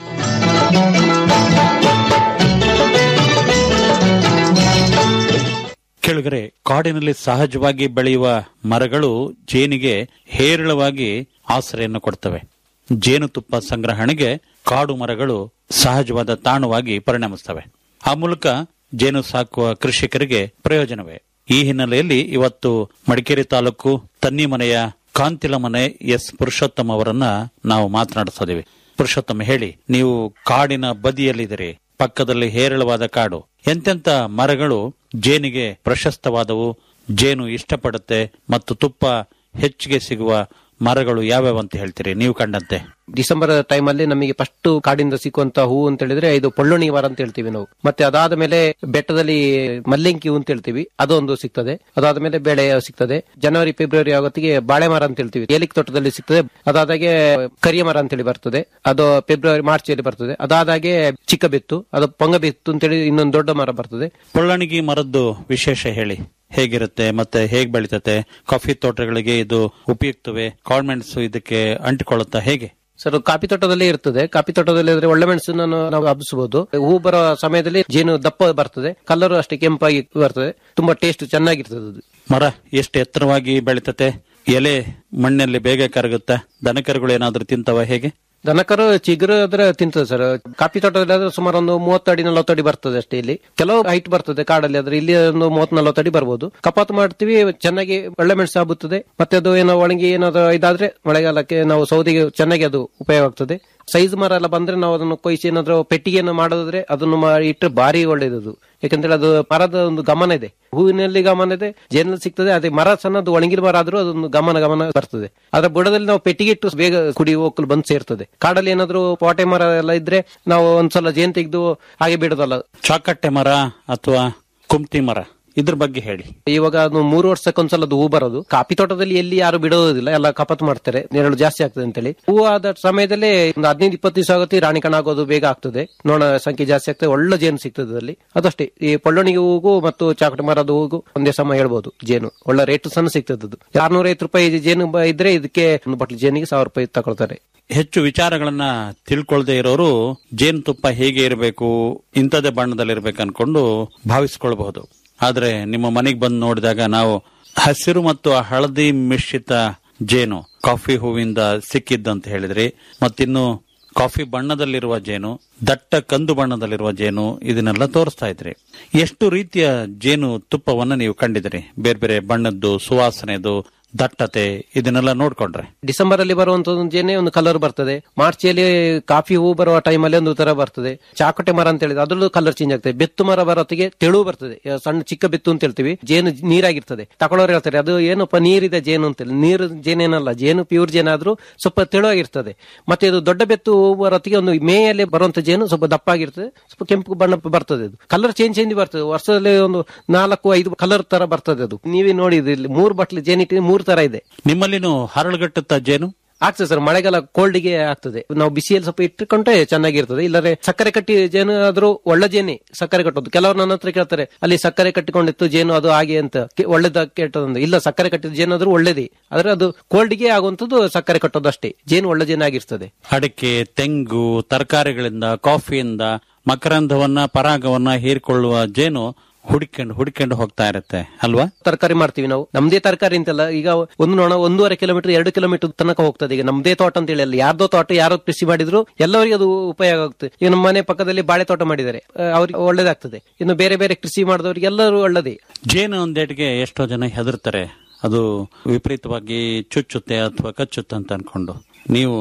ಕೆಳಗರೆ ಕಾಡಿನಲ್ಲಿ ಸಹಜವಾಗಿ ಬೆಳೆಯುವ ಮರಗಳು ಜೇನಿಗೆ ಹೇರಳವಾಗಿ ಆಸರೆಯನ್ನು ಕೊಡ್ತವೆ ಜೇನುತುಪ್ಪ ಸಂಗ್ರಹಣೆಗೆ ಕಾಡು ಮರಗಳು ಸಹಜವಾದ ತಾಣವಾಗಿ ಪರಿಣಮಿಸ್ತವೆ ಆ ಮೂಲಕ ಜೇನು ಸಾಕುವ ಕೃಷಿಕರಿಗೆ ಪ್ರಯೋಜನವೇ ಈ ಹಿನ್ನೆಲೆಯಲ್ಲಿ ಇವತ್ತು ಮಡಿಕೇರಿ ತಾಲೂಕು ತನ್ನಿಮನೆಯ ಕಾಂತಿಲ ಮನೆ ಎಸ್ ಪುರುಷೋತ್ತಮ ಅವರನ್ನ ನಾವು ಮಾತನಾಡಿಸಿದೀವಿ ಪುರುಷೋತ್ತಮ ಹೇಳಿ ನೀವು ಕಾಡಿನ ಬದಿಯಲ್ಲಿದ್ದೀರಿ ಪಕ್ಕದಲ್ಲಿ ಹೇರಳವಾದ ಕಾಡು ಎಂತೆಂತ ಮರಗಳು ಜೇನಿಗೆ ಪ್ರಶಸ್ತವಾದವು ಜೇನು ಇಷ್ಟಪಡುತ್ತೆ ಮತ್ತು ತುಪ್ಪ ಹೆಚ್ಚಿಗೆ ಸಿಗುವ ಮರಗಳು ಯಾವ್ಯಾವ ಅಂತ ಹೇಳ್ತೀರಿ ನೀವು ಕಂಡಂತೆ ಡಿಸೆಂಬರ್ ಟೈಮ್ ಅಲ್ಲಿ ನಮಗೆ ಫಸ್ಟ್ ಕಾಡಿಂದ ಸಿಕ್ಕುವಂತ ಹೂ ಅಂತ ಹೇಳಿದ್ರೆ ಇದು ಪೊಳ್ಳೊಣಿ ಮರ ಅಂತ ಹೇಳ್ತೀವಿ ನಾವು ಮತ್ತೆ ಅದಾದ ಮೇಲೆ ಬೆಟ್ಟದಲ್ಲಿ ಮಲ್ಲಿಂಕಿ ಹೂ ಅಂತ ಹೇಳ್ತೀವಿ ಅದೊಂದು ಸಿಗ್ತದೆ ಅದಾದ ಮೇಲೆ ಬೆಳೆ ಸಿಗ್ತದೆ ಜನವರಿ ಫೆಬ್ರವರಿ ಆಗೋತ್ತಿಗೆ ಬಾಳೆ ಮರ ಅಂತ ಹೇಳ್ತೀವಿ ಏಲಿಕ್ ತೋಟದಲ್ಲಿ ಸಿಗ್ತದೆ ಅದಾದಾಗೆ ಕರಿಯ ಮರ ಅಂತೇಳಿ ಬರ್ತದೆ ಅದು ಫೆಬ್ರವರಿ ಮಾರ್ಚ್ ಅಲ್ಲಿ ಬರ್ತದೆ ಅದಾದಾಗೆ ಚಿಕ್ಕ ಬೆತ್ತು ಅದು ಪೊಂಗ ಬೆತ್ತು ಅಂತೇಳಿ ಇನ್ನೊಂದು ದೊಡ್ಡ ಮರ ಬರ್ತದೆ ಪೊಳ್ಳಣಿಗಿ ಮರದ್ದು ವಿಶೇಷ ಹೇಳಿ ಹೇಗಿರುತ್ತೆ ಮತ್ತೆ ಹೇಗ್ ಬೆಳಿತತೆ ಕಾಫಿ ತೋಟಗಳಿಗೆ ಇದು ಉಪಯುಕ್ತವೇ ಕಾಳ್ಮೆಣಸು ಇದಕ್ಕೆ ಅಂಟಿಕೊಳ್ಳುತ್ತಾ ಹೇಗೆ ಸರ್ ಕಾಫಿ ತೋಟದಲ್ಲಿ ಇರ್ತದೆ ಕಾಫಿ ತೋಟದಲ್ಲಿ ಇದ್ರೆ ಒಳ್ಳೆ ಮೆಣಸನ್ನು ನಾವು ಹಬ್ಬಿಸಬಹುದು ಹೂ ಬರೋ ಸಮಯದಲ್ಲಿ ಜೇನು ದಪ್ಪ ಬರ್ತದೆ ಕಲರ್ ಅಷ್ಟೇ ಕೆಂಪಾಗಿ ಬರ್ತದೆ ತುಂಬಾ ಟೇಸ್ಟ್ ಚೆನ್ನಾಗಿರ್ತದೆ ಅದು ಮರ ಎಷ್ಟು ಎತ್ತರವಾಗಿ ಬೆಳಿತತೆ ಎಲೆ ಮಣ್ಣಲ್ಲಿ ಬೇಗ ಕರಗುತ್ತಾ ದನಕರುಗಳು ಏನಾದ್ರೂ ತಿಂತವ ಹೇಗೆ ದನಕರು ಚಿಗುರು ಆದ್ರೆ ತಿಂತದೆ ಸರ್ ಕಾಫಿ ತೋಟದಲ್ಲಿ ಆದ್ರೆ ಸುಮಾರು ಒಂದು ಮೂವತ್ತು ಅಡಿ ನಲವತ್ತು ಅಡಿ ಬರ್ತದೆ ಅಷ್ಟೇ ಇಲ್ಲಿ ಕೆಲವು ಹೈಟ್ ಬರ್ತದೆ ಕಾಡಲ್ಲಿ ಆದ್ರೆ ಇಲ್ಲಿ ಒಂದು ಮೂವತ್ತು ನಲವತ್ತು ಅಡಿ ಬರ್ಬೋದು ಕಪಾತು ಮಾಡ್ತೀವಿ ಚೆನ್ನಾಗಿ ಒಳ್ಳೆ ಮೆಣಸು ಹಬ್ಬುತ್ತದೆ ಮತ್ತೆ ಅದು ಏನೋ ಒಣಗಿ ಏನಾದ್ರು ಇದಾದ್ರೆ ಮಳೆಗಾಲಕ್ಕೆ ನಾವು ಸೌದಿಗೆ ಚೆನ್ನಾಗಿ ಅದು ಉಪಯೋಗ ಆಗ್ತದೆ ಸೈಜ್ ಮರ ಎಲ್ಲ ಬಂದ್ರೆ ನಾವು ಅದನ್ನು ಕೊಯ್ಸಿ ಏನಾದ್ರು ಪೆಟ್ಟಿಗೆಯನ್ನು ಮಾಡೋದ್ರೆ ಅದನ್ನು ಮಾಡಿ ಇಟ್ಟರೆ ಭಾರಿ ಒಳ್ಳೇದದು ಯಾಕಂದ್ರೆ ಅದು ಮರದ ಒಂದು ಗಮನ ಇದೆ ಹೂವಿನಲ್ಲಿ ಗಮನ ಇದೆ ಜೇನಲ್ಲಿ ಸಿಗ್ತದೆ ಅದೇ ಮರ ಸಣ್ಣದು ಒಣಗಿದ ಮರ ಆದ್ರೂ ಅದೊಂದು ಗಮನ ಗಮನ ಬರ್ತದೆ ಅದರ ಬುಡದಲ್ಲಿ ನಾವು ಪೆಟ್ಟಿಗೆ ಇಟ್ಟು ಬೇಗ ಕುಡಿ ಹೋಗಲು ಬಂದು ಸೇರ್ತದೆ ಕಾಡಲ್ಲಿ ಏನಾದ್ರು ಪಾಟೆ ಮರ ಎಲ್ಲ ಇದ್ರೆ ನಾವು ಒಂದ್ಸಲ ಜೇನ್ ತೆಗೆದು ಹಾಗೆ ಬಿಡೋದಲ್ಲ ಚಾಕಟ್ಟೆ ಮರ ಅಥವಾ ಕುಮ್ತಿ ಮರ ಇದ್ರ ಬಗ್ಗೆ ಹೇಳಿ ಇವಾಗ ಅದು ಮೂರು ವರ್ಷಕ್ಕೊಂದ್ಸಲ ಅದು ಹೂ ಬರೋದು ಕಾಫಿ ತೋಟದಲ್ಲಿ ಎಲ್ಲಿ ಯಾರು ಬಿಡೋದಿಲ್ಲ ಎಲ್ಲ ಕಪತ್ ಮಾಡ್ತಾರೆ ನೆರಳು ಜಾಸ್ತಿ ಆಗ್ತದೆ ಅಂತೇಳಿ ಹೂ ಆದ ಸಮಯದಲ್ಲಿ ಒಂದು ಹದಿನೈದು ಇಪ್ಪತ್ತು ದಿವಸ ಆಗುತ್ತೆ ರಾಣಿ ಕಣ ಆಗೋದು ಬೇಗ ಆಗ್ತದೆ ನೋಣ ಸಂಖ್ಯೆ ಜಾಸ್ತಿ ಆಗ್ತದೆ ಒಳ್ಳೆ ಜೇನು ಸಿಗ್ತದೆ ಅದರಲ್ಲಿ ಅದಷ್ಟೇ ಈ ಪೊಳ್ಳೊಣಿಗೆ ಹೂಗು ಮತ್ತು ಚಾಕಟಿ ಮರದ ಹೂಗು ಒಂದೇ ಸಮ ಹೇಳ್ಬೋದು ಜೇನು ಒಳ್ಳೆ ರೇಟ್ ಸಹ ಸಿಗ್ತದೆ ಅದು ಆರ್ನೂರ ಐವತ್ತು ರೂಪಾಯಿ ಜೇನು ಬ- ಇದ್ರೆ ಇದಕ್ಕೆ ಒಂದು ಬಟ್ಲು ಜೇನಿಗೆ ಸಾವಿರ ರೂಪಾಯಿ ತಗೊಳ್ತಾರೆ ಹೆಚ್ಚು ವಿಚಾರಗಳನ್ನ ತಿಳ್ಕೊಳ್ದೇ ಇರೋರು ಜೇನುತುಪ್ಪ ಹೇಗೆ ಇರಬೇಕು ಇಂಥದೇ ಬಣ್ಣದಲ್ಲಿರ್ಬೇಕು ಅನ್ಕೊಂಡು ಭಾವಿಸ್ಕೊಳ್ಬಹುದು ಆದ್ರೆ ನಿಮ್ಮ ಮನೆಗೆ ಬಂದು ನೋಡಿದಾಗ ನಾವು ಹಸಿರು ಮತ್ತು ಹಳದಿ ಮಿಶ್ರಿತ ಜೇನು ಕಾಫಿ ಹೂವಿಂದ ಸಿಕ್ಕಿದ್ದಂತ ಹೇಳಿದ್ರಿ ಮತ್ತಿನ್ನು ಕಾಫಿ ಬಣ್ಣದಲ್ಲಿರುವ ಜೇನು ದಟ್ಟ ಕಂದು ಬಣ್ಣದಲ್ಲಿರುವ ಜೇನು ಇದನ್ನೆಲ್ಲ ತೋರಿಸ್ತಾ ಇದ್ರಿ ಎಷ್ಟು ರೀತಿಯ ಜೇನು ತುಪ್ಪವನ್ನ ನೀವು ಕಂಡಿದ್ರಿ ಬೇರೆ ಬೇರೆ ಬಣ್ಣದ್ದು ಸುವಾಸನೆದು ದಟ್ಟತೆ ಇದನ್ನೆಲ್ಲ ನೋಡ್ಕೊಂಡ್ರೆ ಡಿಸೆಂಬರ್ ಅಲ್ಲಿ ಬರುವಂತದ್ದು ಜೇನೆ ಒಂದು ಕಲರ್ ಬರ್ತದೆ ಮಾರ್ಚ್ ಅಲ್ಲಿ ಕಾಫಿ ಹೂ ಬರುವ ಟೈಮ್ ಅಲ್ಲಿ ಒಂದು ತರ ಬರ್ತದೆ ಚಾಕಟೆ ಮರ ಅಂತ ಹೇಳಿದ್ರೆ ಅದ್ರಲ್ಲೂ ಕಲರ್ ಚೇಂಜ್ ಆಗ್ತದೆ ಬೆತ್ತು ಮರ ಬರೋತ್ತಿಗೆ ತೆಳು ಬರ್ತದೆ ಆ, ಸಣ್ಣ ಚಿಕ್ಕ ಬೆತ್ತು ಅಂತ ಹೇಳ್ತೀವಿ ಜೇನು ನೀರಾಗಿರ್ತದೆ ತಗೊಳ್ಳೋರು ಹೇಳ್ತಾರೆ ಅದು ಏನಪ್ಪ ನೀರಿದೆ ಜೇನು ಅಂತ ಹೇಳಿ ನೀರು ಜೇನೇನಲ್ಲ ಜೇನು ಪ್ಯೂರ್ ಜೇನಾದ್ರೂ ಸ್ವಲ್ಪ ತೆಳುವಾಗಿರ್ತದೆ ಮತ್ತೆ ಇದು ದೊಡ್ಡ ಬೆತ್ತು ಹೂ ಬರೋತ್ತಿಗೆ ಒಂದು ಮೇಯಲ್ಲಿ ಬರುವಂತ ಜೇನು ಸ್ವಲ್ಪ ದಪ್ಪಾಗಿರ್ತದೆ ಸ್ವಲ್ಪ ಕೆಂಪು ಬಣ್ಣ ಬರ್ತದೆ ಅದು ಕಲರ್ ಚೇಂಜ್ ಚೇಂಜ್ ಬರ್ತದೆ ವರ್ಷದಲ್ಲಿ ಒಂದು ನಾಲ್ಕು ಐದು ಕಲರ್ ತರ ಬರ್ತದೆ ಅದು ನೀವೇ ನೋಡಿ ಇಲ್ಲಿ ಮೂರು ಬಟ್ಲು ಜೇನಿಟ್ಟಿಗೆ ಮೂರು ತರ ಇದೆ ನಿಮ್ಮಲ್ಲಿನೂ ಹರಳುಗಟ್ಟುತ್ತ ಜೇನು ಆಗ್ತದೆ ಸರ್ ಮಳೆಗಾಲ ಕೋಲ್ಡ್ಗೆ ಆಗ್ತದೆ ನಾವು ಬಿಸಿಯಲ್ಲಿ ಸ್ವಲ್ಪ ಇಟ್ಟುಕೊಂಡ್ರೆ ಚೆನ್ನಾಗಿರ್ತದೆ ಇಲ್ಲರೆ ಸಕ್ಕರೆ ಕಟ್ಟಿ ಜೇನು ಆದ್ರೂ ಒಳ್ಳೆ ಜೇನೆ ಸಕ್ಕರೆ ಕಟ್ಟೋದು ಕೆಲವರು ನನ್ನ ಹತ್ರ ಕೇಳ್ತಾರೆ ಅಲ್ಲಿ ಸಕ್ಕರೆ ಕಟ್ಟಿಕೊಂಡಿತ್ತು ಜೇನು ಅದು ಹಾಗೆ ಅಂತ ಕೆ- ಒಳ್ಳೇದ ಕೆಟ್ಟದಂತ ಇಲ್ಲ ಸಕ್ಕರೆ ಕಟ್ಟಿದ ಜೇನು ಆದ್ರೂ ಒಳ್ಳೇದೇ ಆದ್ರೆ ಅದು ಕೋಲ್ಡ್ಗೆ ಆಗುವಂತದ್ದು ಸಕ್ಕರೆ ಕಟ್ಟೋದು ಅಷ್ಟೇ ಜೇನು ಒಳ್ಳೆ ಜೇನು ಆಗಿರ್ತದೆ ಅಡಿಕೆ ತೆಂಗು ತರಕಾರಿಗಳಿಂದ ಕಾಫಿಯಿಂದ ಮಕರಂದವನ್ನ ಪರಾಗವನ್ನ ಹೀರಿಕೊಳ್ಳುವ ಜೇನು ಹುಡುಕೊಂಡು ಹುಡುಕೊಂಡು ಹೋಗ್ತಾ ಇರುತ್ತೆ ಅಲ್ವಾ ತರಕಾರಿ ಮಾಡ್ತೀವಿ ನಾವು ನಮ್ದೇ ತರಕಾರಿ ಅಂತಲ್ಲ ಈಗ ಒಂದು ನೋಣ ಒಂದೂವರೆ ಕಿಲೋಮೀಟರ್ ಎರಡು ಕಿಲೋಮೀಟರ್ ತನಕ ಹೋಗ್ತದೆ ಈಗ ನಮ್ದೇ ತೋಟ ಅಂತ ಹೇಳಿ ಅಲ್ಲ ಯಾರ್ದೋ ತೋಟ ಯಾರೋ ಕೃಷಿ ಮಾಡಿದ್ರು ಎಲ್ಲರಿಗೂ ಅದು ಉಪಯೋಗ ಆಗುತ್ತೆ ಈಗ ನಮ್ಮ ಮನೆ ಪಕ್ಕದಲ್ಲಿ ಬಾಳೆ ತೋಟ ಮಾಡಿದ್ದಾರೆ ಆ, ಅವ್ರಿಗೆ ಒಳ್ಳೇದಾಗ್ತದೆ ಇನ್ನು ಬೇರೆ ಬೇರೆ ಕೃಷಿ ಮಾಡಿದವರಿಗೆ ಎಲ್ಲರೂ ಒಳ್ಳೇದೇ ಜೇನು ಒಂದೇಟಿಗೆ ಎಷ್ಟೋ ಜನ ಹೆದರ್ತಾರೆ ಅದು ವಿಪರೀತವಾಗಿ ಚುಚ್ಚುತ್ತೆ ಅಥವಾ ಕಚ್ಚುತ್ತೆ ಅಂತ ಅನ್ಕೊಂಡು ನೀವು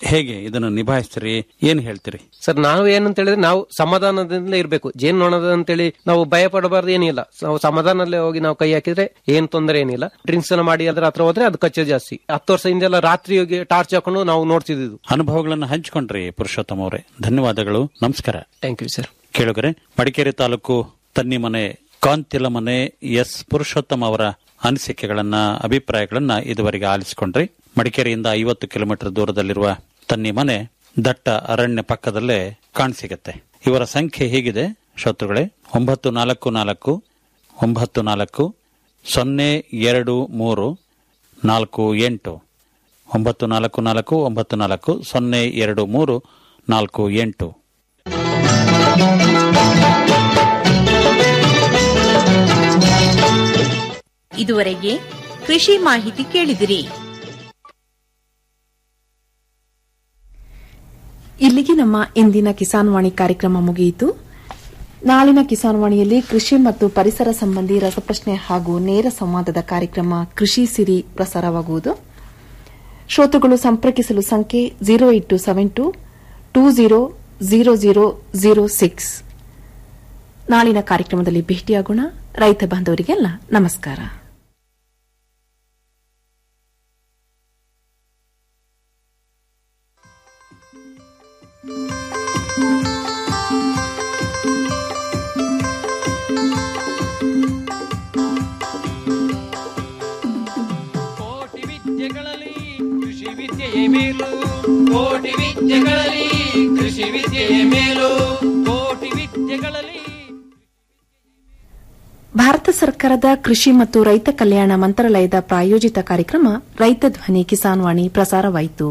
ಹೇಗೆ ಇದನ್ನು ನಿಭಾಯಿಸ್ತೀರಿ ಏನ್ ಹೇಳ್ತೀರಿ ಸರ್ ನಾವು ಏನಂತ ಹೇಳಿದ್ರೆ ನಾವು ಸಮಾಧಾನದಿಂದ ಇರಬೇಕು ಜೇನುನೊಣದ ಅಂತೇಳಿ ನಾವು ಭಯ ಪಡಬಾರ್ದು ಏನಿಲ್ಲ ನಾವು ಸಮಾಧಾನದಲ್ಲೇ ಹೋಗಿ ನಾವು ಕೈ ಹಾಕಿದ್ರೆ ಏನ್ ತೊಂದರೆ ಏನಿಲ್ಲ ಡ್ರಿಂಕ್ಸ್ ಎಲ್ಲ ಮಾಡಿ ಅದ್ರ ಹತ್ರ ಹೋದ್ರೆ ಅದು ಕಚ್ಚೆ ಜಾಸ್ತಿ ಹತ್ತು ವರ್ಷ ಹಿಂದೆಲ್ಲ ರಾತ್ರಿ ಹೋಗಿ ಟಾರ್ಚ್ ಹಾಕೊಂಡು ನಾವು ನೋಡ್ತಿದ್ದು ಅನುಭವಗಳನ್ನು ಹಂಚಿಕೊಂಡ್ರಿ ಪುರುಷೋತ್ತಮ ಅವರೇ ಧನ್ಯವಾದಗಳು ನಮಸ್ಕಾರ ಥ್ಯಾಂಕ್ ಯು ಸರ್ ಕೇಳುಗರೆ ಮಡಿಕೇರಿ ತಾಲೂಕು ತನ್ನಿಮನೆ ಕಾಂತಿಲ ಮನೆ ಎಸ್ ಪುರುಷೋತ್ತಮ ಅವರ ಅನಿಸಿಕೆಗಳನ್ನ ಅಭಿಪ್ರಾಯಗಳನ್ನ ಇದುವರೆಗೆ ಆಲಿಸಿಕೊಂಡ್ರಿ ಮಡಿಕೇರಿಯಿಂದ ಐವತ್ತು ಕಿಲೋಮೀಟರ್ ದೂರದಲ್ಲಿರುವ ತನ್ನಿ ಮನೆ ದಟ್ಟ ಅರಣ್ಯ ಪಕ್ಕದಲ್ಲೇ ಕಾಣಸಿಗತ್ತೆ ಇವರ ಸಂಖ್ಯೆ ಹೀಗಿದೆ ಶ್ರೋತೃಗಳೇ ಒಂಬತ್ತು ನಾಲ್ಕು ನಾಲ್ಕು ಒಂಬತ್ತು ನಾಲ್ಕು ಸೊನ್ನೆ ಎರಡು ಮೂರು ನಾಲ್ಕು ಎಂಟು ಒಂಬತ್ತು ನಾಲ್ಕು ನಾಲ್ಕು ಒಂಬತ್ತು ನಾಲ್ಕು ಸೊನ್ನೆ ಎರಡು ಮೂರು ನಾಲ್ಕು ಎಂಟು ಇದುವರೆಗೆ ಕೃಷಿ ಮಾಹಿತಿ ಕೇಳಿದಿರಿ ಇಲ್ಲಿಗೆ ನಮ್ಮ ಇಂದಿನ ಕಿಸಾನ್ ವಾಣಿ ಕಾರ್ಯಕ್ರಮ ಮುಗಿಯಿತು ನಾಳಿನ ಕಿಸಾನ್ ವಾಣಿಯಲ್ಲಿ ಕೃಷಿ ಮತ್ತು ಪರಿಸರ ಸಂಬಂಧಿ ರಸಪ್ರಶ್ನೆ ಹಾಗೂ ನೇರ ಸಂವಾದದ ಕಾರ್ಯಕ್ರಮ ಕೃಷಿ ಸಿರಿ ಪ್ರಸಾರವಾಗುವುದು ಶ್ರೋತೃಗಳು ಸಂಪರ್ಕಿಸಲು ಸಂಖ್ಯೆ zero eight two seven two two zero zero zero zero six ನಾಳಿನ ಕಾರ್ಯಕ್ರಮದಲ್ಲಿ ಭೇಟಿಯಾಗೋಣ ರೈತ ಬಾಂಧವರಿಗೆಲ್ಲ ನಮಸ್ಕಾರ ಕೋಟಿ ವಿದ್ಯೆಗಳಲ್ಲಿ ಕೃಷಿ ವಿದ್ಯೆಯೇ ಮೇಲು ಕೋಟಿ ವಿದ್ಯೆಗಳಲ್ಲಿ ಕೃಷಿ ವಿದ್ಯೆಯೇ ಮೇಲು ಕೋಟಿ ವಿದ್ಯೆಗಳಲ್ಲಿ ಭಾರತ ಸರ್ಕಾರದ ಕೃಷಿ ಮತ್ತು ರೈತ ಕಲ್ಯಾಣ ಮಂತ್ರಾಲಯದ ಪ್ರಾಯೋಜಿತ ಕಾರ್ಯಕ್ರಮ ರೈತ ಧ್ವನಿ ಕಿಸಾನ್ ವಾಣಿ ಪ್ರಸಾರವಾಯಿತು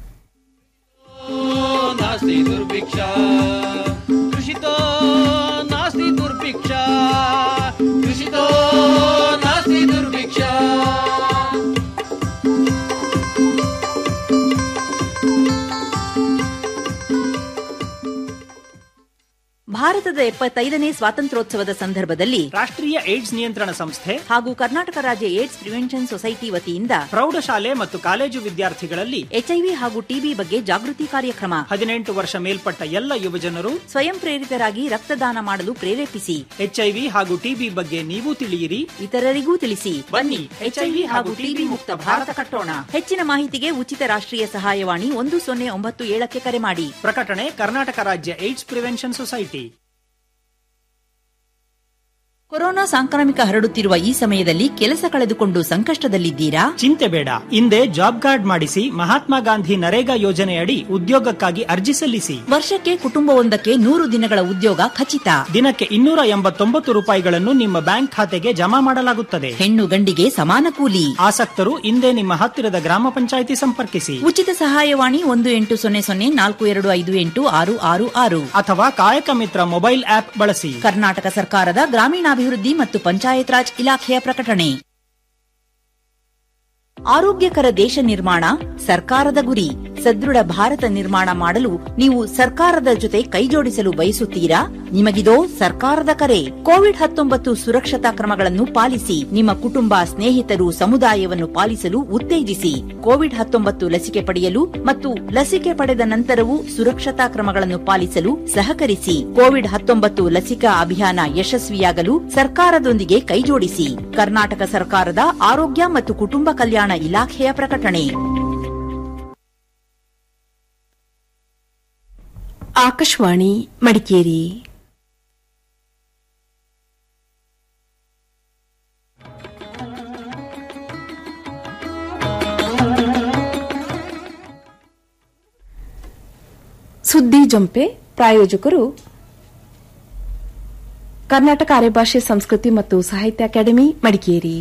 ನಾಸ್ತಿ ದುರ್ಭಿಕ್ಷ ಕೃಷಿತೋ ನಾಸ್ತಿ ದುರ್ಭಿಕ್ಷ ಕೃಷಿತೋ ನಾಸ್ತಿ ದುರ್ಭಿಕ್ಷ ಭಾರತದ ಎಪ್ಪತ್ತೈದನೇ ಸ್ವಾತಂತ್ರ್ಯೋತ್ಸವದ ಸಂದರ್ಭದಲ್ಲಿ ರಾಷ್ಟ್ರೀಯ ಏಡ್ಸ್ ನಿಯಂತ್ರಣ ಸಂಸ್ಥೆ ಹಾಗೂ ಕರ್ನಾಟಕ ರಾಜ್ಯ ಏಡ್ಸ್ ಪ್ರಿವೆನ್ಷನ್ ಸೊಸೈಟಿ ವತಿಯಿಂದ ಪ್ರೌಢಶಾಲೆ ಮತ್ತು ಕಾಲೇಜು ವಿದ್ಯಾರ್ಥಿಗಳಲ್ಲಿ ಎಚ್ಐವಿ ಹಾಗೂ ಟಿಬಿ ಬಗ್ಗೆ ಜಾಗೃತಿ ಕಾರ್ಯಕ್ರಮ ಹದಿನೆಂಟು ವರ್ಷ ಮೇಲ್ಪಟ್ಟ ಎಲ್ಲ ಯುವಜನರು ಸ್ವಯಂ ಪ್ರೇರಿತರಾಗಿ ರಕ್ತದಾನ ಮಾಡಲು ಪ್ರೇರೇಪಿಸಿ ಎಚ್ಐವಿ ಹಾಗೂ ಟಿಬಿ ಬಗ್ಗೆ ನೀವು ತಿಳಿಯಿರಿ ಇತರರಿಗೂ ತಿಳಿಸಿ ಬನ್ನಿ ಎಚ್ಐವಿ ಹಾಗೂ ಟಿಬಿ ಮುಕ್ತ ಭಾರತ ಕಟ್ಟೋಣ ಹೆಚ್ಚಿನ ಮಾಹಿತಿಗೆ ಉಚಿತ ರಾಷ್ಟ್ರೀಯ ಸಹಾಯವಾಣಿ ಒಂದು ಸೊನ್ನೆ ಒಂಬತ್ತು ಏಳಕ್ಕೆ ಕರೆ ಮಾಡಿ ಪ್ರಕಟಣೆ ಕರ್ನಾಟಕ ರಾಜ್ಯ ಏಡ್ಸ್ ಪ್ರಿವೆನ್ಷನ್ ಸೊಸೈಟಿ ಕೊರೋನಾ ಸಾಂಕ್ರಾಮಿಕ ಹರಡುತ್ತಿರುವ ಈ ಸಮಯದಲ್ಲಿ ಕೆಲಸ ಕಳೆದುಕೊಂಡು ಸಂಕಷ್ಟದಲ್ಲಿದ್ದೀರಾ ಚಿಂತೆ ಬೇಡ ಹಿಂದೆ ಜಾಬ್ ಕಾರ್ಡ್ ಮಾಡಿಸಿ ಮಹಾತ್ಮ ಗಾಂಧಿ ನರೇಗಾ ಯೋಜನೆಯಡಿ ಉದ್ಯೋಗಕ್ಕಾಗಿ ಅರ್ಜಿ ಸಲ್ಲಿಸಿ ವರ್ಷಕ್ಕೆ ಕುಟುಂಬವೊಂದಕ್ಕೆ ನೂರು ದಿನಗಳ ಉದ್ಯೋಗ ಖಚಿತ ದಿನಕ್ಕೆ ಇನ್ನೂರ ಎಂಬತ್ತೊಂಬತ್ತು ರೂಪಾಯಿಗಳನ್ನು ನಿಮ್ಮ ಬ್ಯಾಂಕ್ ಖಾತೆಗೆ ಜಮಾ ಮಾಡಲಾಗುತ್ತದೆ ಹೆಣ್ಣು ಗಂಡಿಗೆ ಸಮಾನ ಕೂಲಿ ಆಸಕ್ತರು ಹಿಂದೆ ನಿಮ್ಮ ಹತ್ತಿರದ ಗ್ರಾಮ ಪಂಚಾಯಿತಿ ಸಂಪರ್ಕಿಸಿ ಉಚಿತ ಸಹಾಯವಾಣಿ ಒಂದು ಎಂಟು ಸೊನ್ನೆ ಸೊನ್ನೆ ನಾಲ್ಕು ಎರಡು ಐದು ಎಂಟು ಆರು ಆರು ಆರು ಅಥವಾ ಕಾಯಕ ಮಿತ್ರ ಮೊಬೈಲ್ ಆಪ್ ಬಳಸಿ ಕರ್ನಾಟಕ ಸರ್ಕಾರದ ಗ್ರಾಮೀಣಾಭಿವೃದ್ಧಿ ಮತ್ತು ಪಂಚಾಯತ್ ರಾಜ್ ಇಲಾಖೆಯ ಪ್ರಕಟಣೆ ಆರೋಗ್ಯಕರ ದೇಶ ನಿರ್ಮಾಣ ಸರ್ಕಾರದ ಗುರಿ ಸದೃಢ ಭಾರತ ನಿರ್ಮಾಣ ಮಾಡಲು ನೀವು ಸರ್ಕಾರದ ಜೊತೆ ಕೈಜೋಡಿಸಲು ಬಯಸುತ್ತೀರಾ ನಿಮಗಿದೋ ಸರ್ಕಾರದ ಕರೆ ಕೋವಿಡ್ ಹತ್ತೊಂಬತ್ತು ಸುರಕ್ಷತಾ ಕ್ರಮಗಳನ್ನು ಪಾಲಿಸಿ ನಿಮ್ಮ ಕುಟುಂಬ ಸ್ನೇಹಿತರು ಸಮುದಾಯವನ್ನು ಪಾಲಿಸಲು ಉತ್ತೇಜಿಸಿ ಕೋವಿಡ್ ಹತ್ತೊಂಬತ್ತು ಲಸಿಕೆ ಪಡೆಯಲು ಮತ್ತು ಲಸಿಕೆ ಪಡೆದ ನಂತರವೂ ಸುರಕ್ಷತಾ ಕ್ರಮಗಳನ್ನು ಪಾಲಿಸಲು ಸಹಕರಿಸಿ ಕೋವಿಡ್ ಹತ್ತೊಂಬತ್ತು ಲಸಿಕಾ ಅಭಿಯಾನ ಯಶಸ್ವಿಯಾಗಲು ಸರ್ಕಾರದೊಂದಿಗೆ ಕೈಜೋಡಿಸಿ ಕರ್ನಾಟಕ ಸರ್ಕಾರದ ಆರೋಗ್ಯ ಮತ್ತು ಕುಟುಂಬ ಕಲ್ಯಾಣ ಇಲಾಖೆಯ ಪ್ರಕಟಣೆ ಆಕಾಶವಾಣಿ ಮಡಿಕೇರಿ ಸುದ್ದಿ ಜಂಪೆ ಪ್ರಾಯೋಜಕರು ಕರ್ನಾಟಕ ಅರೆಭಾಷೆ ಸಂಸ್ಕೃತಿ ಮತ್ತು ಸಾಹಿತ್ಯ ಅಕಾಡೆಮಿ ಮಡಿಕೇರಿ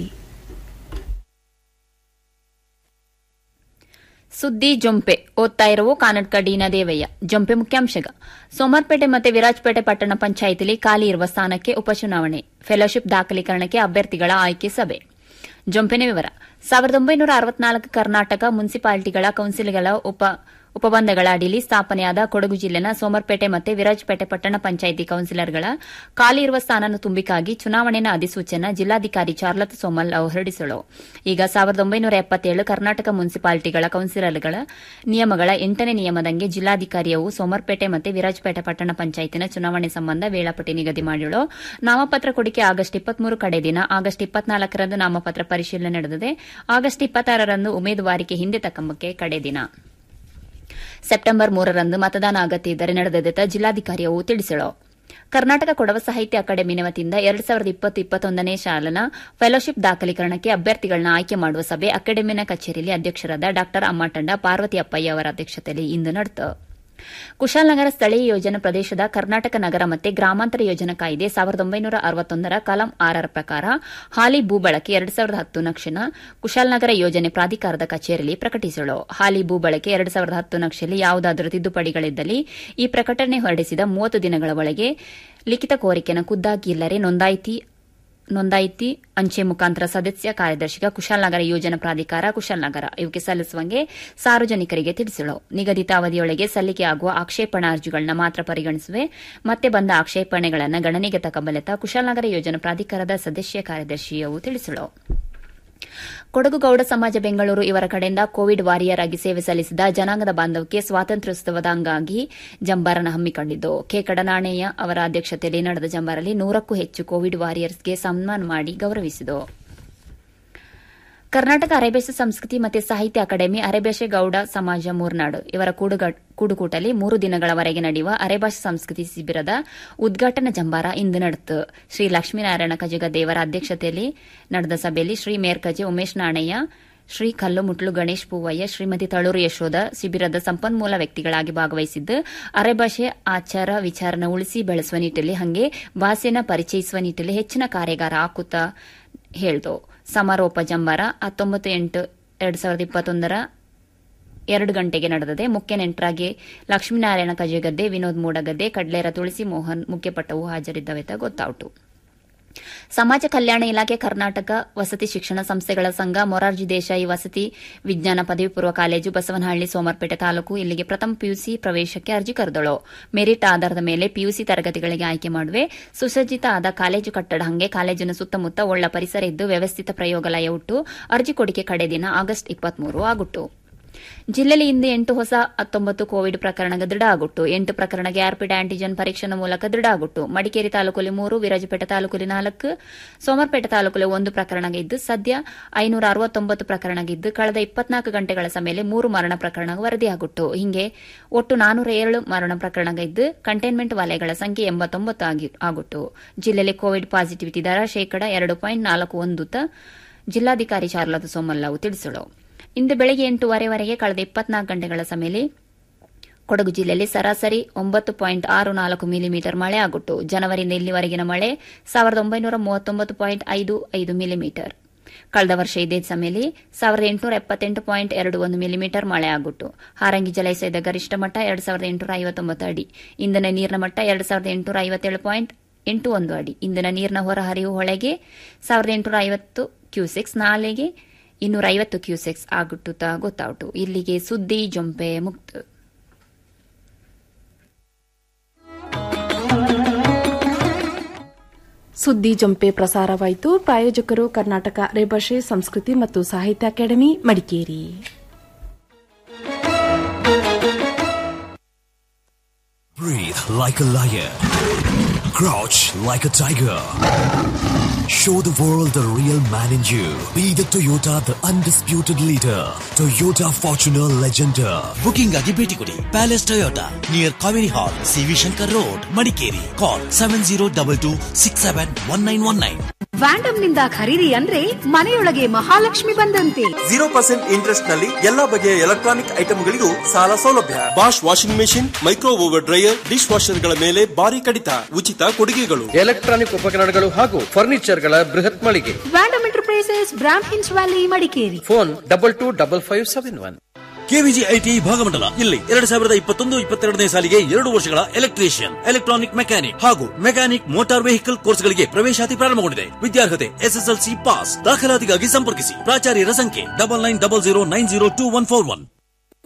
ಸುದ್ದಿ ಜೊಂಪೆ ಓದ್ತಾ ಇರುವ ಕಾನಡ್ಕ ಡಿನ ದೇವಯ್ಯ ಜೊಂಪೆ ಮುಖ್ಯಾಂಶಗ ಸೋಮರ್ಪೇಟೆ ಮತ್ತು ವಿರಾಜಪೇಟೆ ಪಟ್ಟಣ ಪಂಚಾಯಿತಿಲಿ ಖಾಲಿ ಇರುವ ಸ್ಥಾನಕ್ಕೆ ಉಪಚುನಾವಣೆ ಫೆಲೋಶಿಪ್ ದಾಖಲೀಕರಣಕ್ಕೆ ಅಭ್ಯರ್ಥಿಗಳ ಆಯ್ಕೆ ಸಭೆ ಜೊಂಪೆನ ವಿವರ ಸಾವಿರದ ಒಂಬೈನೂರ ಅರವತ್ನಾಲ್ಕು ಕರ್ನಾಟಕ ಮುನ್ಸಿಪಾಲಿಟಿಗಳ ಕೌನ್ಸಿಲ್ಗಳ ಉಪ ಉಪಬಂಧಗಳ ಅಡಿಯಲ್ಲಿ ಸ್ಥಾಪನೆಯಾದ ಕೊಡಗು ಜಿಲ್ಲೆನ ಸೋಮರ್ಪೇಟೆ ಮತ್ತು ವಿರಾಜಪೇಟೆ ಪಟ್ಟಣ ಪಂಚಾಯಿತಿ ಕೌನ್ಸಿಲರ್ಗಳ ಖಾಲಿ ಇರುವ ಸ್ಥಾನವನ್ನು ತುಂಬಿಕಾಗಿ ಚುನಾವಣೆಯ ಅಧಿಸೂಚನೆ ಜಿಲ್ಲಾಧಿಕಾರಿ ಚಾರ್ಲತ್ ಸೋಮಲ್ ಅವರು ಹೊರಡಿಸಲು ಈಗ ಸಾವಿರದ ಒಂಬೈನೂರ ಎಪ್ಪತ್ತೇಳು ಕರ್ನಾಟಕ ಮುನ್ಸಿಪಾಲಿಟಿಗಳ ಕೌನ್ಸಿಲರ್ಗಳ ನಿಯಮಗಳ ಎಂಟನೇ ನಿಯಮದಂಗೆ ಜಿಲ್ಲಾಧಿಕಾರಿಯವು ಸೋಮರ್ಪೇಟೆ ಮತ್ತು ವಿರಾಜಪೇಟೆ ಪಟ್ಟಣ ಪಂಚಾಯತಿನ ಚುನಾವಣೆ ಸಂಬಂಧ ವೇಳಾಪಟ್ಟಿ ನಿಗದಿ ಮಾಡಿಳು ನಾಮಪತ್ರ ಕೊಡಿಕೆ ಆಗಸ್ಟ್ ಇಪ್ಪತ್ಮೂರು ಕಡೆ ದಿನ ಆಗಸ್ಟ್ ಇಪ್ಪತ್ನಾಲ್ಕರಂದು ನಾಮಪತ್ರ ಪರಿಶೀಲನೆ ನಡೆದಿದೆ ಆಗಸ್ಟ್ ಇಪ್ಪತ್ತಾರರಂದು ಉಮೇದುವಾರಿಕೆ ಹಿಂದೆ ತಕ್ಕಂಬಕ್ಕೆ ಕಡೆ ದಿನ ಸೆಪ್ಟೆಂಬರ್ ಮೂರರಂದು ಮತದಾನ ಅಗತ್ಯ ಇದ್ದರೆ ನಡೆದದೆ ಜಿಲ್ಲಾಧಿಕಾರಿಯವು ತಿಳಿಸಿಳು ಕರ್ನಾಟಕ ಕೊಡವ ಸಾಹಿತ್ಯ ಅಕಾಡೆಮಿ ವತಿಯಿಂದ ಎರಡ್ ಸಾವಿರದ ಇಪ್ಪತ್ತು ಇಪ್ಪತ್ತೊಂದನೇ ಶಾಲನ ಫೆಲೋಶಿಪ್ ದಾಖಲೀಕರಣಕ್ಕೆ ಅಭ್ಯರ್ಥಿಗಳನ್ನ ಆಯ್ಕೆ ಮಾಡುವ ಸಭೆ ಅಕಾಡೆಮಿನ ಕಚೇರಿಯಲ್ಲಿ ಅಧ್ಯಕ್ಷರಾದ ಡಾ ಅಮ್ಮಟಂಡ ಪಾರ್ವತಿ ಅಪ್ಪಯ್ಯ ಅವರ ಅಧ್ಯಕ್ಷತೆಯಲ್ಲಿ ಇಂದು ನಡೆಯಿತು ಕುಶಾಲನಗರ ಸ್ಥಳೀಯ ಯೋಜನಾ ಪ್ರದೇಶದ ಕರ್ನಾಟಕ ನಗರ ಮತ್ತು ಗ್ರಾಮಾಂತರ ಯೋಜನಾ ಕಾಯ್ದೆ ಸಾವಿರದ ಒಂಬೈನೂರ ಅರವತ್ತೊಂದರ ಕಲಂ ಆರರ ಪ್ರಕಾರ ಹಾಲಿ ಭೂ ಬಳಕೆ ಎರಡು ಸಾವಿರದ ಹತ್ತು ನಕ್ಷೆನ ಕುಶಾಲನಗರ ಯೋಜನೆ ಪ್ರಾಧಿಕಾರದ ಕಚೇರಿಯಲ್ಲಿ ಪ್ರಕಟಿಸಲು ಹಾಲಿ ಭೂ ಬಳಕೆ ಎರಡು ಸಾವಿರದ ಹತ್ತು ನಕ್ಷೆಯಲ್ಲಿ ಯಾವುದಾದರೂ ತಿದ್ದುಪಡಿಗಳಿದ್ದಲ್ಲಿ ಈ ಪ್ರಕಟಣೆ ಹೊರಡಿಸಿದ ಮೂವತ್ತು ದಿನಗಳ ಒಳಗೆ ಲಿಖಿತ ಕೋರಿಕೆಯನ್ನು ಖುದ್ದಾಗಿ ಇಲ್ಲರೆ ನೋಂದಾಯಿತಿ ನೋಂದಾಯಿತಿ ಅಂಚೆ ಮುಖಾಂತರ ಸದಸ್ಯ ಕಾರ್ಯದರ್ಶಿಗ ಕುಶಾಲನಗರ ಯೋಜನಾ ಪ್ರಾಧಿಕಾರ ಕುಶಾಲನಗರ ಇವಕ್ಕೆ ಸಲ್ಲಿಸುವಂಗೆ ಸಾರ್ವಜನಿಕರಿಗೆ ತಿಳಿಸಲು ನಿಗದಿತ ಅವಧಿಯೊಳಗೆ ಸಲ್ಲಿಕೆಯಾಗುವ ಆಕ್ಷೇಪಣಾ ಅರ್ಜಿಗಳನ್ನ ಮಾತ್ರ ಪರಿಗಣಿಸುವೆ ಮತ್ತೆ ಬಂದ ಆಕ್ಷೇಪಣೆಗಳನ್ನು ಗಣನೆಗೆ ತಕ್ಕಬಲೆತ ಕುಶಾಲನಗರ ಯೋಜನಾ ಪ್ರಾಧಿಕಾರದ ಸದಸ್ಯ ಕಾರ್ಯದರ್ಶಿಯವು ತಿಳಿಸಲು ಕೊಡಗು ಗೌಡ ಸಮಾಜ ಬೆಂಗಳೂರು ಇವರ ಕಡೆಯಿಂದ ಕೋವಿಡ್ ವಾರಿಯರ್ ಆಗಿ ಸೇವೆ ಸಲ್ಲಿಸಿದ ಜನಾಂಗದ ಬಾಂಧವಕ್ಕೆ ಸ್ವಾತಂತ್ರ್ಯೋತ್ಸವದ ಅಂಗವಾಗಿ ಜಂಬಾರನ ಹಮ್ಮಿಕೊಂಡಿದ್ದು ಕೆ ಕಡನಾಣೆಯ ಅವರ ಅಧ್ಯಕ್ಷತೆಯಲ್ಲಿ ನಡೆದ ಜಂಬಾರಲ್ಲಿ ನೂರಕ್ಕೂ ಹೆಚ್ಚು ಕೋವಿಡ್ ವಾರಿಯರ್ಸ್ಗೆ ಸನ್ಮಾನ ಮಾಡಿ ಗೌರವಿಸಿತು ಕರ್ನಾಟಕ ಅರೆಬೇಸ ಸಂಸ್ಕೃತಿ ಮತ್ತು ಸಾಹಿತ್ಯ ಅಕಾಡೆಮಿ ಅರೆಬೇಷೆ ಗೌಡ ಸಮಾಜ ಮೂರ್ನಾಡು ಇವರ ಕೂಡುಕೂಟಲ್ಲಿ ಮೂರು ದಿನಗಳವರೆಗೆ ನಡೆಯುವ ಅರೆಭಾಷೆ ಸಂಸ್ಕೃತಿ ಶಿಬಿರದ ಉದ್ಘಾಟನಾ ಜಂಬಾರ ಇಂದು ನಡೆಯಿತು ಶ್ರೀ ಲಕ್ಷ್ಮೀನಾರಾಯಣ ಕಜಗದೇವರ ಅಧ್ಯಕ್ಷತೆಯಲ್ಲಿ ನಡೆದ ಸಭೆಯಲ್ಲಿ ಶ್ರೀ ಮೇರ್ಕಜೆ ಉಮೇಶ್ ನಾಣಯ್ಯ ಶ್ರೀ ಕಲ್ಲುಮುಟ್ಲು ಗಣೇಶ್ ಪೂವಯ್ಯ ಶ್ರೀಮತಿ ತಳೂರು ಯಶೋಧ ಶಿಬಿರದ ಸಂಪನ್ಮೂಲ ವ್ಯಕ್ತಿಗಳಾಗಿ ಭಾಗವಹಿಸಿದ್ದು ಅರೆಭಾಷೆ ಆಚಾರ ವಿಚಾರನ ಉಳಿಸಿ ಬೆಳೆಸುವ ನಿಟ್ಟಲ್ಲಿ ಹಂಗೆ ಭಾಷೆನ ಪರಿಚಯಿಸುವ ನಿಟ್ಟಲ್ಲಿ ಹೆಚ್ಚಿನ ಕಾರ್ಯಾಗಾರ ಹಾಕುತ್ತಾ ಹೇಳ್ದು ಸಮಾರೋಪ ಜಂಬಾರ ಹತ್ತೊಂಬತ್ತು ಎಂಟು ಎರಡು ಸಾವಿರದ ಇಪ್ಪತ್ತೊಂದರ ಎರಡು ಗಂಟೆಗೆ ನಡೆದಿದೆ ಮುಖ್ಯ ನೆಂಟರಾಗಿ ಲಕ್ಷ್ಮೀನಾರಾಯಣ ಕಜೆಗದ್ದೆ ವಿನೋದ್ ಮೂಡಗದ್ದೆ ಕಡ್ಲೇರ ತುಳಸಿ ಮೋಹನ್ ಮುಖ್ಯಪಟ್ಟವು ಹಾಜರಿದ್ದವೆತ ಗೊತ್ತಾಯಿತು ಸಮಾಜ ಕಲ್ಯಾಣ ಇಲಾಖೆ ಕರ್ನಾಟಕ ವಸತಿ ಶಿಕ್ಷಣ ಸಂಸ್ಥೆಗಳ ಸಂಘ ಮೊರಾರ್ಜಿ ದೇಸಾಯಿ ವಸತಿ ವಿಜ್ಞಾನ ಪದವಿ ಪೂರ್ವ ಕಾಲೇಜು ಬಸವನಹಳ್ಳಿ ಸೋಮರ್ಪೇಟೆ ತಾಲೂಕು ಇಲ್ಲಿಗೆ ಪ್ರಥಮ ಪಿಯುಸಿ ಪ್ರವೇಶಕ್ಕೆ ಅರ್ಜಿ ಕರೆದಳು ಮೆರಿಟ್ ಆಧಾರದ ಮೇಲೆ ಪಿಯುಸಿ ತರಗತಿಗಳಿಗೆ ಆಯ್ಕೆ ಮಾಡುವೆ ಸುಸಜ್ಜಿತ ಆದ ಕಾಲೇಜು ಕಟ್ಟಡ ಹಂಗೆ ಕಾಲೇಜಿನ ಸುತ್ತಮುತ್ತ ಒಳ್ಳ ಪರಿಸರ ಇದ್ದು ವ್ಯವಸ್ಥಿತ ಪ್ರಯೋಗಾಲಯ ಉಟ್ಟು ಅರ್ಜಿ ಕೊಡಿಕೆ ಕಡೆ ದಿನ ಆಗಸ್ಟ್ ಇಪ್ಪತ್ಮೂರು ಆಗುಟ್ಟು ಜಿಲ್ಲೆಯಲ್ಲಿ ಇಂದು ಎಂಟು ಹೊಸ ಹತ್ತೊಂಬತ್ತು ಕೋವಿಡ್ ಪ್ರಕರಣ ದೃಢ ಆಗುಟ್ಟು ಎಂಟು ಪ್ರಕರಣಗೆ ಆರ್ಪಿಡ್ ಆಂಟಿಜನ್ ಪರೀಕ್ಷೆನ ಮೂಲಕ ದೃಢ ಆಗುಟ್ಟು ಮಡಿಕೇರಿ ತಾಲೂಕಲ್ಲಿ ಮೂರು ವಿರಾಜಪೇಟೆ ತಾಲೂಕಲ್ಲಿ ನಾಲ್ಕು ಸೋಮರ್ಪೇಟೆ ತಾಲೂಕಲ್ಲಿ ಒಂದು ಪ್ರಕರಣ ಇದ್ದು ಸದ್ಯ ಐನೂರ ಅರವತ್ತೊಂಬತ್ತು ಪ್ರಕರಣ ಇದ್ದು ಕಳೆದ ಇಪ್ಪತ್ನಾಲ್ಕು ಗಂಟೆಗಳ ಸಮಯದಲ್ಲಿ ಮೂರು ಮರಣ ಪ್ರಕರಣ ವರದಿಯಾಗುಟ್ಟು ಹಿಂಗೆ ಒಟ್ಟು ನಾನೂರ ಏಳು ಮರಣ ಪ್ರಕರಣ ಇದ್ದು ಕಂಟೈನ್ಮೆಂಟ್ ವಲಯಗಳ ಸಂಖ್ಯೆ ಎಂಬತ್ತೊಂಬತ್ತು ಆಗುಟ್ಟು ಜಿಲ್ಲೆಯಲ್ಲಿ ಕೋವಿಡ್ ಪಾಸಿಟಿವಿಟಿ ದರ ಶೇಕಡ ಎರಡು ಪಾಯಿಂಟ್ ನಾಲ್ಕು ಒಂದು ಜಿಲ್ಲಾಧಿಕಾರಿ ಚಾರುಲತಾ ಸೋಮಲ್ಲಾವು ತಿಳಿಸಲು ಇಂದು ಬೆಳಗ್ಗೆ ಎಂಟೂವರೆವರೆಗೆ ಕಳೆದ ಇಪ್ಪತ್ನಾಲ್ಕು ಗಂಟೆಗಳ ಸಮಯದಲ್ಲಿ ಕೊಡಗು ಜಿಲ್ಲೆಯಲ್ಲಿ ಸರಾಸರಿ ಒಂಬತ್ತು ಪಾಯಿಂಟ್ ಆರು ನಾಲ್ಕು ಮಿಲಿಮೀಟರ್ ಮಳೆ ಆಗುಟ್ಟು ಜನವರಿಯಿಂದ ಇಲ್ಲಿವರೆಗಿನ ಮಳೆ ಸಾವಿರದ ಒಂಬೈನೂರ ಮೂವತ್ತೊಂಬತ್ತು ಪಾಯಿಂಟ್ ಐದು ಐದು ಮಿಲಿಮೀಟರ್ ಕಳೆದ ವರ್ಷ ಇದೇ ಸಮಯದಲ್ಲಿ ಸಾವಿರದ ಎಂಟುನೂರ ಎಪ್ಪತ್ತೆಂಟು ಪಾಯಿಂಟ್ ಎರಡು ಒಂದು ಮಿಲಿಮೀಟರ್ ಮಳೆ ಆಗುಟ್ಟು ಹಾರಂಗಿ ಜಲಾಶಯದ ಗರಿಷ್ಠ ಮಟ್ಟ ಎರಡು ಸಾವಿರದ ಎಂಟುನೂರ ಐವತ್ತೊಂಬತ್ತು ಅಡಿ ಇಂದಿನ ನೀರಿನ ಮಟ್ಟ ಎರಡು ಸಾವಿರದ ಎಂಟುನೂರ ಐವತ್ತೇಳು ಪಾಯಿಂಟ್ ಎಂಟು ಒಂದು ಅಡಿ ಇಂದಿನ ನೀರಿನ ಹೊರಹರಿವು ಹೊಳೆಗೆ ಸಾವಿರದ ಎಂಟುನೂರ ಐವತ್ತು ಕ್ಯೂಸೆಕ್ಸ್ ನಾಲೆಗೆ ಇನ್ನೂರ ಐವತ್ತು ಕ್ಯೂಸೆಕ್ಸ್ ಆಗುಟ್ಟುತ್ತಾ ಗೊತ್ತಾಯಿತು ಇಲ್ಲಿಗೆ ಸುದ್ದಿ ಜೊಂಪೆ ಮುಕ್ತ ಸುದ್ದಿ ಜಂಪೆ ಪ್ರಸಾರವಾಯಿತು ಪ್ರಾಯೋಜಕರು ಕರ್ನಾಟಕ ರೇಭಾಷೆ ಸಂಸ್ಕೃತಿ ಮತ್ತು ಸಾಹಿತ್ಯ academy Madikeri Breathe like a lion. Crouch like a tiger. Show the world the real man in you. Be the Toyota, the undisputed leader. Toyota Fortuner Legender. Booking ಆಗಿ ಭೇಟಿ ಕೊಡಿ palace Toyota near Kaveri hall CV Shankar road Madikeri call seven zero double two six seven one nine one nine ವ್ಯಾಂಡಮ್ ನಿಂದ ಖರೀದಿ ಅಂದ್ರೆ ಮನೆಯೊಳಗೆ ಮಹಾಲಕ್ಷ್ಮಿ ಬಂದಂತೆ zero percent interest ನಲ್ಲಿ ಎಲ್ಲಾ ಬಗೆಯ ಎಲೆಕ್ಟ್ರಾನಿಕ್ ಐಟಮ್ಗಳಿಗೂ ಸಾಲ ಸೌಲಭ್ಯ Bosch washing machine micro oven dryer dish washer ಗಳ ಮೇಲೆ ಭಾರಿ ಕಡಿತ ಉಚಿತ ಕೊಡುಗೆಗಳು ಎಲೆಕ್ಟ್ರಾನಿಕ್ ಉಪಕರಣಗಳು ಹಾಗೂ ಫರ್ನಿಚರ್ ಗಳ ಬೃಹತ್ ಮಳಿಗೆ ವ್ಯಾಂಡಮ್ ಎಂಟರ್ಪ್ರೈಸಸ್ ಬ್ರಾಮ್ ಹಿನ್ಸ್ valley Madikeri phone double two double five seven one KVG IT Bhagamandala ಇಲ್ಲಿ ಎರಡ್ ಸಾವಿರದ ಇಪ್ಪತ್ತೊಂದು ಇಪ್ಪತ್ತೆರಡನೇ ಸಾಲಿಗೆ ಎರಡು ವರ್ಷಗಳ ಎಲೆಕ್ಟ್ರಿಷಿಯನ್ ಎಲೆಕ್ಟ್ರಾನಿಕ್ ಮೆಕ್ಯಾನಿಕ್ ಹಾಗೂ ಮೆಕ್ಯಾನಿಕ್ ಮೋಟಾರ್ ವೆಹಿಕಲ್ ಕೋರ್ಸ್ಗಳಿಗೆ ಪ್ರವೇಶಾತಿ ಪ್ರಾರಂಭಗೊಂಡಿದೆ ವಿದ್ಯಾರ್ಹತೆ ಎಸ್ಎಸ್ಎಲ್ಸಿ ಪಾಸ್ ದಾಖಲಾತಿಗಾಗಿ ಸಂಪರ್ಕಿಸಿ ಪ್ರಾಚಾರ್ಯರ ಸಂಖ್ಯೆ double nine double zero nine zero two one four one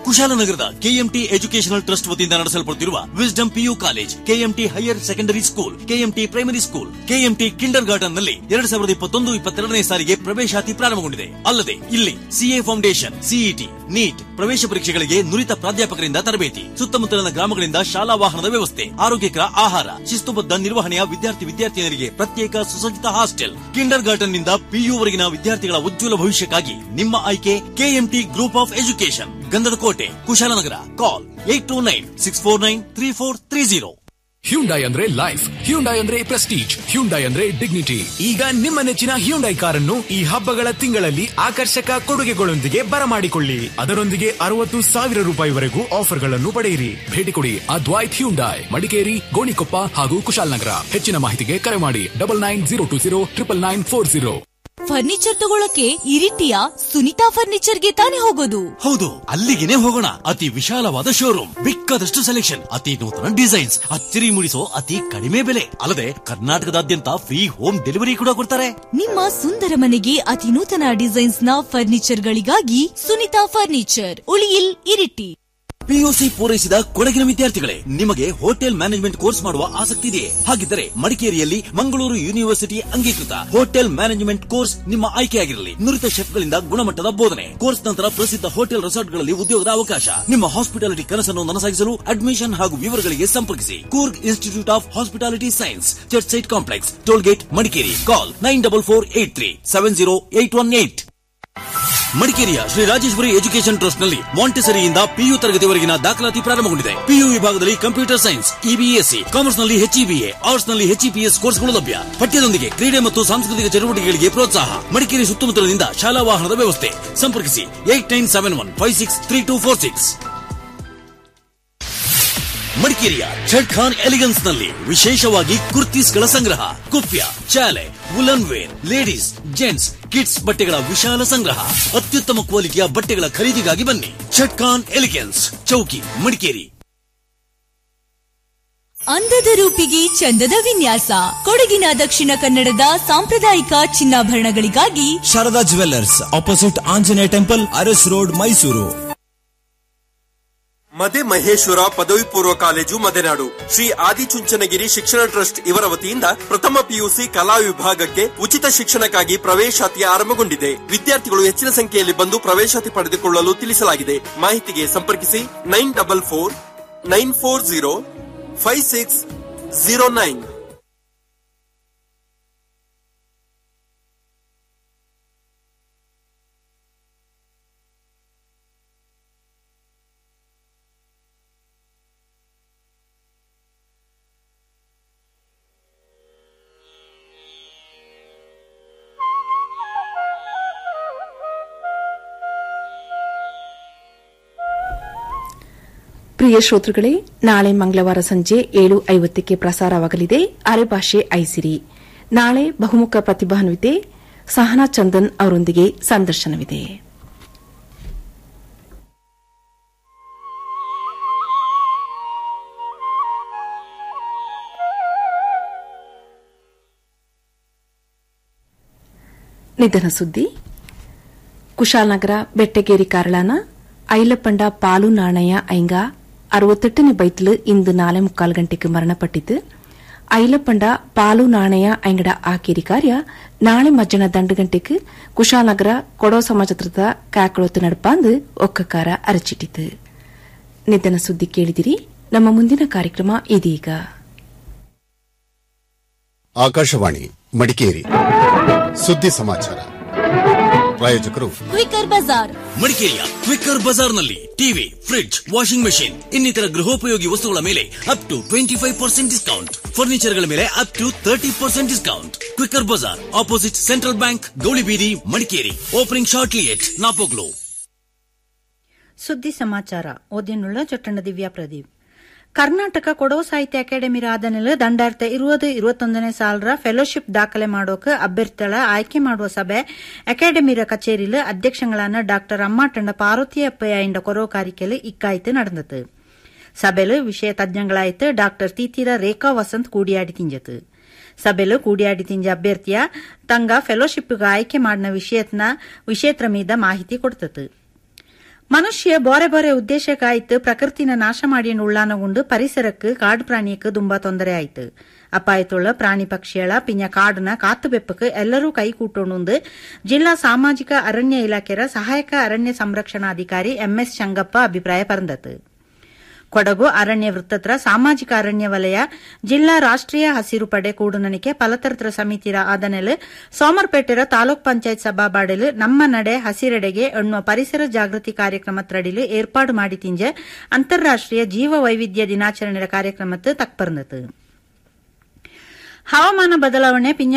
ಕುಶಾಲನಗರದ ಕೆಎಂಟಿ ಎಜುಕೇಶನಲ್ ಟ್ರಸ್ಟ್ ವತಿಯಿಂದ ನಡೆಸಲ್ಪಡುತ್ತಿರುವ wisdom PU college KMT higher secondary school KMT primary school KMT kindergarten ನಲ್ಲಿ ಎರಡ್ ಸಾವಿರದ ಇಪ್ಪತ್ತೊಂದು ಇಪ್ಪತ್ತೆರಡನೇ ಸಾಲಿಗೆ ಪ್ರವೇಶಾತಿ ಪ್ರಾರಂಭಗೊಂಡಿದೆ ಅಲ್ಲದೆ ಇಲ್ಲಿ ಸಿಎ ಫೌಂಡೇಶನ್ ಸಿಇಟಿ ನೀಟ್ ಪ್ರವೇಶ ಪರೀಕ್ಷೆಗಳಿಗೆ ನುರಿತ ಪ್ರಾಧ್ಯಾಪಕರಿಂದ ತರಬೇತಿ ಸುತ್ತಮುತ್ತಲಿನ ಗ್ರಾಮಗಳಿಂದ ಶಾಲಾ ವಾಹನದ ವ್ಯವಸ್ಥೆ ಆರೋಗ್ಯಕರ ಆಹಾರ ಶಿಸ್ತುಬದ್ಧ ನಿರ್ವಹಣೆಯ ವಿದ್ಯಾರ್ಥಿ ವಿದ್ಯಾರ್ಥಿನಿಯರಿಗೆ ಪ್ರತ್ಯೇಕ ಸುಸಜ್ಜಿತ ಹಾಸ್ಟೆಲ್ ಕಿಂಡರ್ ಗಾರ್ಡನ್ ನಿಂದ ಪಿಯು ವರೆಗಿನ ವಿದ್ಯಾರ್ಥಿಗಳ ಉಜ್ವಲ ಭವಿಷ್ಯಕ್ಕಾಗಿ ನಿಮ್ಮ ಆಯ್ಕೆ ಕೆಎಂಟಿ ಗ್ರೂಪ್ ಆಫ್ ಎಜುಕೇಶನ್ ಗಂಧದ ಕೋಟೆ Kushalanagar call eight two nine six four nine three four three zero Hyundai ಅಂದ್ರೆ ಲೈಫ್ ಹ್ಯುಂಡೈ ಅಂದ್ರೆ ಪ್ರೆಸ್ಟೀಜ್ ಹ್ಯುಂಡೈ ಅಂದ್ರೆ ಡಿಗ್ನಿಟಿ ಈಗ ನಿಮ್ಮ ನೆಚ್ಚಿನ ಹ್ಯುಂಡೈ ಕಾರನ್ನು ಈ ಹಬ್ಬಗಳ ತಿಂಗಳಲ್ಲಿ ಆಕರ್ಷಕ ಕೊಡುಗೆಗಳೊಂದಿಗೆ ಬರಮಾಡಿಕೊಳ್ಳಿ ಅದರೊಂದಿಗೆ ಅರವತ್ತು ಸಾವಿರ ರೂಪಾಯಿವರೆಗೂ ಆಫರ್ಗಳನ್ನು ಪಡೆಯಿರಿ ಭೇಟಿ ಕೊಡಿ ಅದ್ವೈತ್ ಹ್ಯುಂಡೈ ಮಡಿಕೇರಿ ಗೋಣಿಕೊಪ್ಪ ಹಾಗೂ ಕುಶಾಲನಗರ ಹೆಚ್ಚಿನ ಮಾಹಿತಿಗೆ ಕರೆ ಮಾಡಿ double nine zero two zero triple nine four zero furniture ತಗೊಳಕ್ಕೆ ಇರಿಟಿಯ ಸುನಿತಾ ಫರ್ನಿಚರ್ಗೆ ತಾನೇ ಹೋಗೋದು ಹೌದು ಅಲ್ಲಿಗೆನೆ ಹೋಗೋಣ ಅತಿ ವಿಶಾಲವಾದ ಶೋರೂಮ್ ಬೇಕಾದಷ್ಟು ಸೆಲೆಕ್ಷನ್ ಅತಿ ನೂತನ ಡಿಸೈನ್ಸ್ ಅಚ್ಚರಿ ಮೂಡಿಸೋ ಅತಿ ಕಡಿಮೆ ಬೆಲೆ ಅಲ್ಲದೆ ಕರ್ನಾಟಕದಾದ್ಯಂತ ಫ್ರೀ ಹೋಮ್ ಡೆಲಿವರಿ ಕೂಡ ಕೊಡ್ತಾರೆ ನಿಮ್ಮ ಸುಂದರ ಮನೆಗೆ ಅತಿ ನೂತನ ಡಿಸೈನ್ಸ್ ನ ಫರ್ನಿಚರ್ ಗಳಿಗಾಗಿ ಸುನಿತಾ ಫರ್ನಿಚರ್ ಉಳಿಯಿಲ್ ಇರಿಟಿ ಪಿಯುಸಿ ಪೂರೈಸಿದ ಕೊಡಗಿನ ವಿದ್ಯಾರ್ಥಿಗಳೇ ನಿಮಗೆ ಹೋಟೆಲ್ ಮ್ಯಾನೇಜ್ಮೆಂಟ್ ಕೋರ್ಸ್ ಮಾಡುವ ಆಸಕ್ತಿ ಇದೆಯೇ ಹಾಗಿದ್ದರೆ ಮಡಿಕೇರಿಯಲ್ಲಿ ಮಂಗಳೂರು ಯೂನಿವರ್ಸಿಟಿ ಅಂಗೀಕೃತ ಹೋಟೆಲ್ ಮ್ಯಾನೇಜ್ಮೆಂಟ್ ಕೋರ್ಸ್ ನಿಮ್ಮ ಆಯ್ಕೆಯಾಗಿರಲಿ ನುರಿತ ಶೆಫ್ಗಳಿಂದ ಗುಣಮಟ್ಟದ ಬೋಧನೆ ಕೋರ್ಸ್ ನಂತರ ಪ್ರಸಿದ್ಧ ಹೋಟೆಲ್ ರೆಸಾರ್ಟ್ಗಳಲ್ಲಿ ಉದ್ಯೋಗದ ಅವಕಾಶ ನಿಮ್ಮ ಹಾಸ್ಪಿಟಾಲಿಟಿ ಕನಸನ್ನು ನನಸಾಗಿಸಲು ಅಡ್ಮಿಷನ್ ಹಾಗೂ ವಿವರಗಳಿಗೆ ಸಂಪರ್ಕಿಸಿ Coorg institute of hospitality science church site complex tollgate Madikeri call nine double four eight three seven zero eight one eight ಮಡಿಕೇರಿಯ ಶ್ರೀ ರಾಜೇಶ್ವರಿ ಎಜುಕೇಶನ್ ಟ್ರಸ್ಟ್ ನಲ್ಲಿ ಮಾಂಟೆಸರಿಯಿಂದ ಪಿಯು ತರಗತಿವರೆಗಿನ ದಾಖಲಾತಿ ಪ್ರಾರಂಭಗೊಂಡಿದೆ ಪಿಯು ವಿಭಾಗದಲ್ಲಿ ಕಂಪ್ಯೂಟರ್ ಸೈನ್ಸ್ ಇಬಿಎಸ್ಸಿ ಕಾಮರ್ಸ್ ನಲ್ಲಿ ಎಚ್ಇಬಿಎ ಆರ್ಟ್ಸ್ ನಲ್ಲಿ ಎಚ್ಇಪಿಎಸ್ ಕೋರ್ಸ್ಗಳು ಲಭ್ಯ ಪಠ್ಯದೊಂದಿಗೆ ಕ್ರೀಡೆ ಮತ್ತು ಸಾಂಸ್ಕೃತಿಕ ಚಟುವಟಿಕೆಗಳಿಗೆ ಪ್ರೋತ್ಸಾಹ ಮಡಿಕೇರಿ ಸುತ್ತಮುತ್ತಲಿನಿಂದ ಶಾಲಾ ವಾಹನದ ವ್ಯವಸ್ಥೆ ಸಂಪರ್ಕಿಸಿ eight nine seven one five six three two four six ಮಡಿಕೇರಿಯ ಛಡ್ ಖಾನ್ ಎಲಿಗನ್ಸ್ ನಲ್ಲಿ ವಿಶೇಷವಾಗಿ ಕುರ್ತೀಸ್ಗಳ ಸಂಗ್ರಹ ಕುಪ್ಯ ಚಾಲೆ woollen wear ladies gents kids ಬಟ್ಟೆಗಳ ವಿಶಾಲ ಸಂಗ್ರಹ ಅತ್ಯುತ್ತಮ ಕ್ವಾಲಿಟಿಯ ಬಟ್ಟೆಗಳ ಖರೀದಿಗಾಗಿ ಬನ್ನಿ ಛಡ್ ಖಾನ್ ಎಲಿಗನ್ಸ್ ಚೌಕಿ ಮಡಿಕೇರಿ ಅಂದದ ರೂಪಿಗೆ ಚಂದದ ವಿನ್ಯಾಸ ಕೊಡಗಿನ ದಕ್ಷಿಣ ಕನ್ನಡದ ಸಾಂಪ್ರದಾಯಿಕ ಚಿನ್ನಾಭರಣಗಳಿಗಾಗಿ Sharada jewellers opposite Anjaneya temple Aras road Mysuru ಮದೆ ಮಹೇಶ್ವರ ಪದವಿ ಪೂರ್ವ ಕಾಲೇಜು ಮದೆನಾಡು ಶ್ರೀ ಆದಿಚುಂಚನಗಿರಿ ಶಿಕ್ಷಣ ಟ್ರಸ್ಟ್ ಇವರ ವತಿಯಿಂದ ಪ್ರಥಮ ಪಿಯುಸಿ ಕಲಾ ವಿಭಾಗಕ್ಕೆ ಉಚಿತ ಶಿಕ್ಷಣಕ್ಕಾಗಿ ಪ್ರವೇಶಾತಿ ಆರಂಭಗೊಂಡಿದೆ ವಿದ್ಯಾರ್ಥಿಗಳು ಹೆಚ್ಚಿನ ಸಂಖ್ಯೆಯಲ್ಲಿ ಬಂದು ಪ್ರವೇಶಾತಿ ಪಡೆದುಕೊಳ್ಳಲು ತಿಳಿಸಲಾಗಿದೆ ಮಾಹಿತಿಗೆ ಸಂಪರ್ಕಿಸಿ nine double four nine four zero five six zero nine ಪ್ರಿಯ ಶ್ರೋತೃಗಳೇ ನಾಳೆ ಮಂಗಳವಾರ ಸಂಜೆ ಏಳು ಐವತ್ತಕ್ಕೆ ಪ್ರಸಾರವಾಗಲಿದೆ ಅರೆಭಾಷೆ ಐಸಿರಿ ನಾಳೆ ಬಹುಮುಖ ಪ್ರತಿಭಾನ್ವಿತೆ ಸಹನಾ ಚಂದನ್ ಅವರೊಂದಿಗೆ ಸಂದರ್ಶನವಿದೆ ನಿಧನ ಸುದ್ದಿ ಕುಶಾಲನಗರ ಬೆಟ್ಟಗೇರಿ ಕಾರಳಾನ ಐಲಪಂಡ ಪಾಲು ನಾಣಯ್ಯ ಐಂಗ ಅರವತ್ತೆಟ್ಟನೇ ಬೈತ್ಲು ಇಂದು ನಾಳೆ ಮುಕ್ಕಾಲು ಗಂಟೆಗೆ ಮರಣಪಟ್ಟಿದ್ದು ಐಲಪಂಡ ಪಾಲು ನಾಣಯ್ಯ ಐಂಗಡ ಆಕೇರಿ ಕಾರ್ಯ ನಾಳೆ ಮಧ್ಯಾಹ್ನ ದಂಡು ಗಂಟೆಗೆ ಕುಶಾಲನಗರ ಕೊಡೋ ಸಮಾಜದ ಕಾಕಳೊತ್ತು ನಡಪಾಂದು ಒಕ್ಕಕಾರ ಅರಚಿಟ್ಟಿತು ನಿಧನ ಸುದ್ದಿ ಕೇಳಿದಿರಿ ನಮ್ಮ ಮುಂದಿನ ಕಾರ್ಯಕ್ರಮ ಇದೀಗ ಆಕಾಶವಾಣಿ ಮಡಿಕೇರಿ ಸುದ್ದಿ ಸಮಾಚಾರ ಪ್ರಾಯೋಜಕರು ಕ್ವಿಕರ್ ಬಜಾರ್ ಮಡಿಕೇರಿಯ ಕ್ವಿಕ್ಕರ್ ಬಜಾರ್ನಲ್ಲಿ ಟಿವಿ ಫ್ರಿಡ್ಜ್ ವಾಷಿಂಗ್ ಮೆಷಿನ್ ಇನ್ನಿತರ ಗೃಹೋಪಯೋಗಿ ವಸ್ತುಗಳ ಮೇಲೆ up to twenty five percent discount ಫರ್ನಿಚರ್ಗಳ ಮೇಲೆ up to thirty percent discount quicker ಬಜಾರ್ opposite central bank Gaulibeedi Madikeri opening shortly at Napoklu ಸುದ್ದಿ ಸಮಾಚಾರ ಓದಿನುಳ್ಳ ಚೊಟ್ಟಣ ದಿವ್ಯಾ ಪ್ರದೀಪ್ ಕರ್ನಾಟಕ ಕೊಡವ ಸಾಹಿತ್ಯ ಅಕಾಡೆಮಿ ರಾಧನೆಲು ದಂಡಾರ್ಥ ಇರುವುದು ಇರುವತ್ತೊಂದನೇ ಸಾಲರ ಫೆಲೋಶಿಪ್ ದಾಖಲೆ ಮಾಡೋಕೆ ಅಭ್ಯರ್ಥಿಗಳ ಆಯ್ಕೆ ಮಾಡುವ ಸಭೆ ಅಕಾಡೆಮಿರ ಕಚೇರಿಲು ಅಧ್ಯಕ್ಷಗಳಾன டாக்டர் அம்மாட்டண்ட பாரோத்தியப்பைய இந்த கொரோகாரிக்கல் இக்காய்த்து நடந்தது ಸಭೆಲು ವಿಷಯ ತಜ್ಞಗಳಾಯ್ತು ಡಾಕ್ಟರ್ ತೀತೀರ ರೇಖಾ ವಸಂತ್ ಕೂಡಿಯಾಡಿ ತಿಂಜತು ಸಭೆಲು ಕೂಡಿಯಾಡಿ ತಿಂಜ ಅಭ್ಯರ್ಥಿಯ ತಂಗ ಫೆಲೋಶಿಪ್ಗೆ ಆಯ್ಕೆ ಮಾಡಿನ ವಿಷಯತ್ನ ವಿಷಯತ್ರ ಮೀದ ಮಾಹಿತಿ ಕೊಡ್ತತು ಮನುಷ್ಯ ಬೋರೆ ಬೋರೆ ಉದ್ದೇಶಕ್ಕಾಯ್ತು ಪ್ರಕೃತಿನ ನಾಶ ಮಾಡಿ ಉಳ್ಳಾನಗೊಂಡು ಪರಿಸರಕ್ಕೆ ಕಾಡು ಪ್ರಾಣಿಯಕ್ಕೆ ತುಂಬಾ ತೊಂದರೆ ಆಯ್ತು ಅಪಾಯತುಳ್ಳ ಪ್ರಾಣಿ ಪಕ್ಷಿಗಳ ಪಿಂಜ ಕಾಡನ ಕಾತು ಬೆಪ್ಪಕ್ಕೆ ಎಲ್ಲರೂ ಕೈ ಕೂಟೊಂಡು ಜಿಲ್ಲಾ ಸಾಮಾಜಿಕ ಅರಣ್ಯ ಇಲಾಖೆಯ ಸಹಾಯಕ ಅರಣ್ಯ ಸಂರಕ್ಷಣಾಧಿಕಾರಿ ಎಂಎಸ್ ಶಂಗಪ್ಪ ಅಭಿಪ್ರಾಯ ಪರಂದತು ಕೊಡಗು ಅರಣ್ಯ ವೃತ್ತತ್ರ ಸಾಮಾಜಿಕ ಅರಣ್ಯ ವಲಯ ಜಿಲ್ಲಾ ರಾಷ್ಟ್ರೀಯ ಹಸಿರು ಪಡೆ ಕೂಡುನನಿಕೆ ಫಲತಂತ್ರ ಸಮಿತಿರ ಆದನೆಲ್ ಸೋಮರ್ಪೇಟೆರ ತಾಲೂಕ್ ಪಂಚಾಯತ್ ಸಭಾಬಾಡಲು ನಮ್ಮ ನಡೆ ಹಸಿರೆಡೆಗೆ ಎನ್ನುವ ಪರಿಸರ ಜಾಗೃತಿ ಕಾರ್ಯಕ್ರಮ ತಡಿಲು ಏರ್ಪಾಡು ಮಾಡಿ ತಿಂಜ ಅಂತಾರಾಷ್ಟ್ರೀಯ ಜೀವ ವೈವಿಧ್ಯ ದಿನಾಚರಣೆಯ ಕಾರ್ಯಕ್ರಮಕ್ಕೆ ತಕ್ಪರ್ನತು ಹವಾಮಾನ ಬದಲಾವಣೆ ಪಿಂಜ